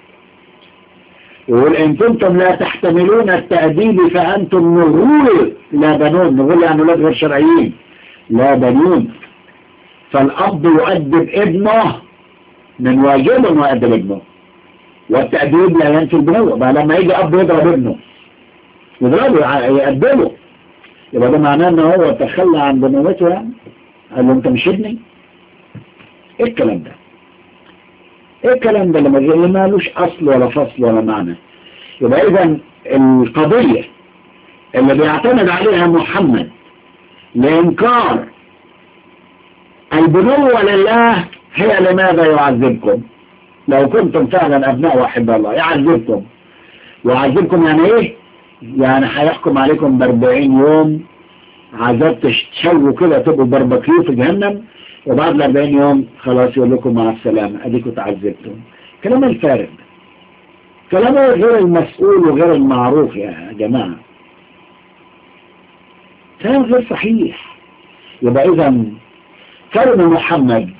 يقول ان كنتم لا تحتملون التأديب فانتم نغول لا بنون نغول يعني ولاد غير شرعيين لا بنون فالاب يؤدب ابنه من واجبه انه يؤدب ابنه والتأديب لا ينفي البنوة بقى لما يجي اب يضرب ابنه يضربه يأدبه يبقى ده معناه ان هو تخلى عن بنوته يعني قال له انت مش ابني ايه الكلام ده ايه الكلام ده اللي ما لوش اصل ولا فصل ولا معنى يبقى اذا القضية اللي بيعتمد عليها محمد لانكار البنوة لله هي لماذا يعذبكم لو كنتم فعلا ابناء واحد الله يعذبكم ويعذبكم يعني ايه يعني هيحكم عليكم باربعين يوم عذاب تشووا كده تبقوا بربكيو في جهنم وبعد الاربعين يوم خلاص يقول لكم مع السلامة اديكم تعذبتم كلام الفارغ كلام غير المسؤول وغير المعروف يا جماعة كلام غير صحيح يبقى اذا كلمة محمد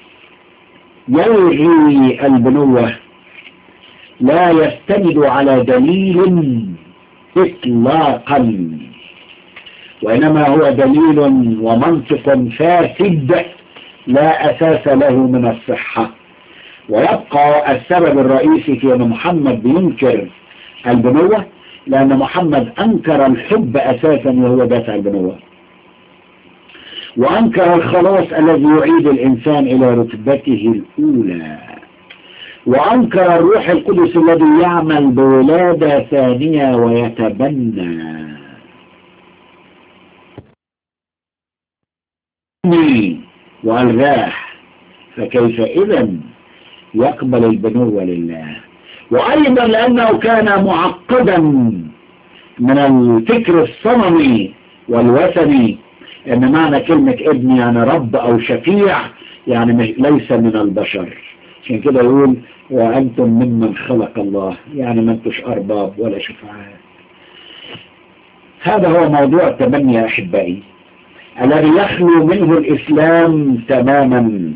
يلغي البنوة لا يستند على دليل اطلاقا وانما هو دليل ومنطق فاسد لا اساس له من الصحة ويبقى السبب الرئيسي في ان محمد بينكر البنوة لان محمد انكر الحب اساسا وهو دافع البنوة وانكر الخلاص الذي يعيد الانسان الى رتبته الاولى وانكر الروح القدس الذي يعمل بولادة ثانية ويتبنى والغاه فكيف اذا يقبل البنوة لله وايضا لانه كان معقدا من الفكر الصنمي والوثني ان معنى كلمة ابن يعني رب او شفيع يعني ليس من البشر عشان كده يقول وانتم ممن خلق الله يعني ما انتش ارباب ولا شفعاء هذا هو موضوع التبني يا احبائي الذي يخلو منه الاسلام تماما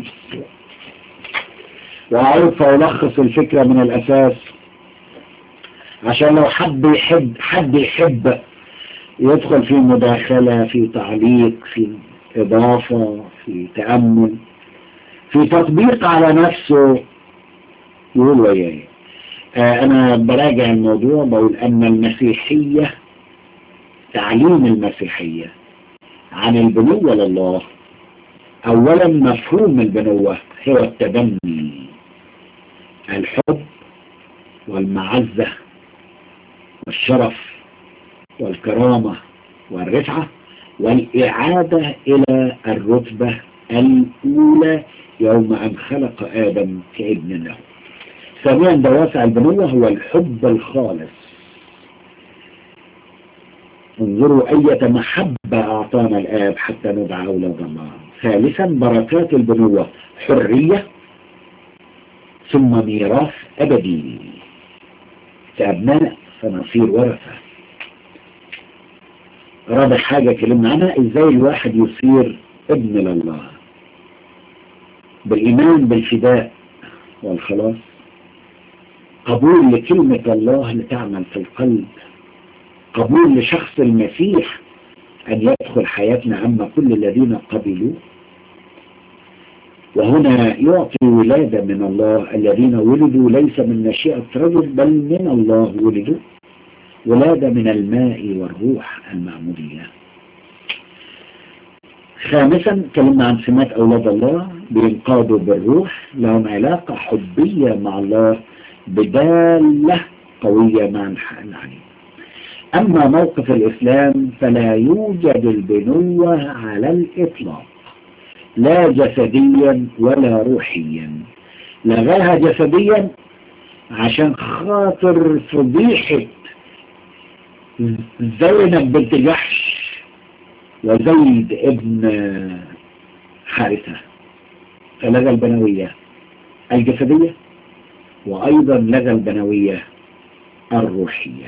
واعود فالخص الفكرة من الاساس عشان لو حد يحب حد يحب يدخل في مداخلة في تعليق في اضافة في تأمل في تطبيق على نفسه يقول وياي آه أنا براجع الموضوع بقول أن المسيحية تعليم المسيحية عن البنوة لله أولا مفهوم البنوة هو التبني الحب والمعزة والشرف والكرامة والرفعة والإعادة إلى الرتبة الأولى يوم أن خلق آدم كابن له ثانيا دوافع البنوة هو الحب الخالص انظروا أية محبة أعطانا الآب حتى ندعى أولاد الله ثالثا بركات البنوة حرية ثم ميراث أبدي كأبناء فنصير ورثة رابع حاجة كلمنا عنها ازاي الواحد يصير ابن لله بالإيمان بالفداء والخلاص قبول لكلمة الله لتعمل في القلب قبول لشخص المسيح أن يدخل حياتنا أما كل الذين قبلوا وهنا يعطي ولادة من الله الذين ولدوا ليس من مشيئة رجل بل من الله ولدوا ولادة من الماء والروح المعمودية خامسا تكلمنا عن سمات أولاد الله بينقادوا بالروح لهم علاقة حبية مع الله بدالة قوية مع العليم أما موقف الإسلام فلا يوجد البنوة على الإطلاق لا جسديا ولا روحيا لغاها جسديا عشان خاطر فضيحة زينب بنت جحش وزيد ابن حارثة فلغى البنوية الجسدية وأيضا لغى البنوية الروحية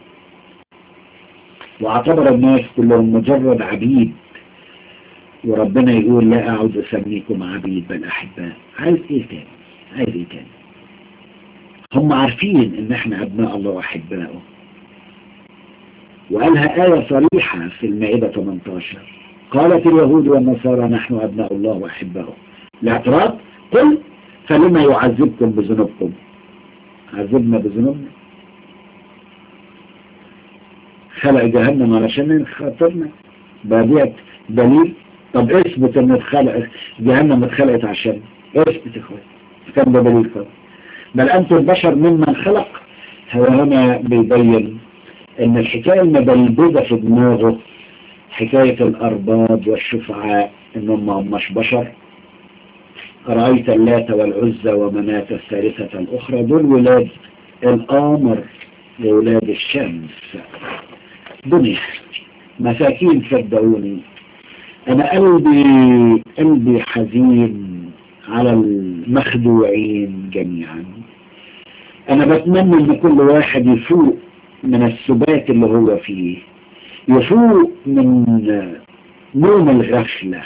واعتبر الناس كلهم مجرد عبيد وربنا يقول لا أعود أسميكم عبيد بل أحباء عايز إيه تاني عايز إيه تاني هم عارفين إن إحنا أبناء الله وأحباؤه وقالها آية صريحة في المائدة 18 قالت اليهود والنصارى نحن أبناء الله وأحباؤه الاعتراض قل فلما يعذبكم بذنوبكم عذبنا بذنوبنا خلق جهنم علشان خاطرنا بابية دليل طب اثبت ان اتخلق جهنم اتخلقت عشان اثبت يا اخويا كان ده دليل خالص بل انتم البشر ممن خلق هو هنا بيبين ان الحكاية المبلبدة في دماغه حكاية الارباب والشفعاء انهم ما هماش بشر رأيت اللات والعزى ومناة الثالثة الأخرى دول ولاد القمر لولاد الشمس دنيا مساكين صدقوني أنا قلبي قلبي حزين على المخدوعين جميعا أنا بتمنى إن كل واحد يفوق من السبات اللي هو فيه يفوق من نوم الغفلة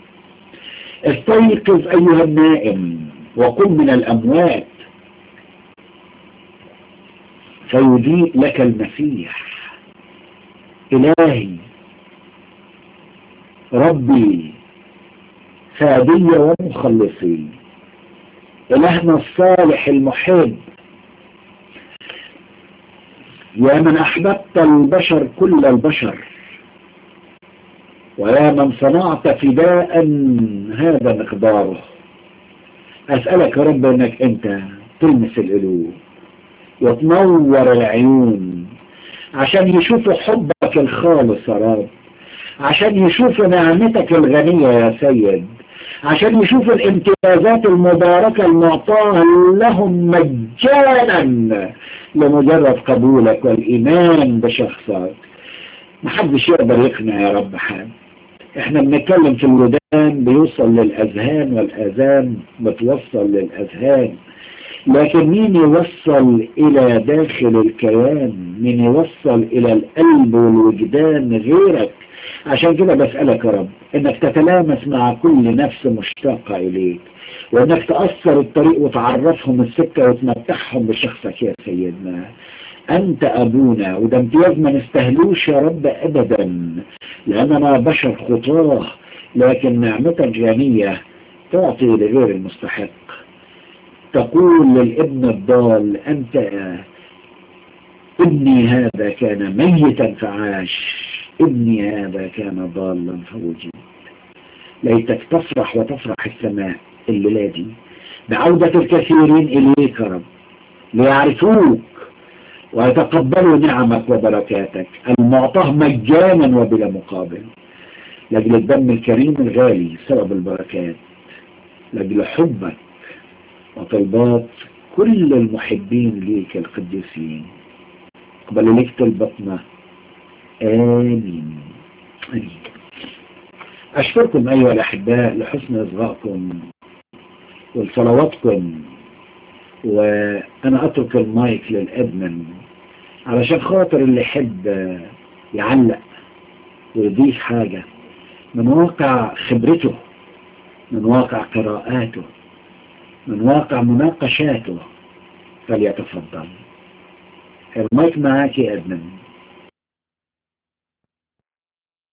استيقظ أيها النائم وقم من الأموات فيضيء لك المسيح إلهي ربي فادي ومخلصي إلهنا الصالح المحب يا من أحببت البشر كل البشر ويا من صنعت فداء هذا مقداره أسألك يا رب أنك أنت تلمس القلوب وتنور العيون عشان يشوفوا حبك الخالص يا رب عشان يشوفوا نعمتك الغنية يا سيد عشان يشوفوا الامتيازات المباركة المعطاة لهم مجانا لمجرد قبولك والإيمان بشخصك محدش يقدر يقنع يا رب حد احنا بنتكلم في الودان بيوصل للأذهان والأذان بتوصل للأذهان لكن مين يوصل إلى داخل الكيان مين يوصل إلى القلب والوجدان غيرك عشان كده بسألك يا رب انك تتلامس مع كل نفس مشتاقة اليك وانك تأثر الطريق وتعرفهم السكة وتمتعهم بشخصك يا سيدنا انت ابونا وده امتياز ما نستهلوش يا رب ابدا لاننا بشر خطاه لكن نعمتك غنية تعطي لغير المستحق تقول للابن الضال أنت ابني هذا كان ميتا فعاش ابني هذا كان ضالا فوجد ليتك تفرح وتفرح السماء الليلة دي بعودة الكثيرين إليك يا رب ليعرفوك ويتقبلوا نعمك وبركاتك المعطاه مجانا وبلا مقابل لأجل الدم الكريم الغالي سبب البركات لأجل حبك وطلبات كل المحبين ليك القديسين اقبلوا ليك طلبتنا آمين آمين أشكركم أيها الأحباء لحسن إصغائكم ولصلواتكم وأنا أترك المايك للأدمن علشان خاطر اللي يحب يعلق ويضيف حاجة من واقع خبرته من واقع قراءاته من واقع مناقشاته فليتفضل المايك معاك يا أدمن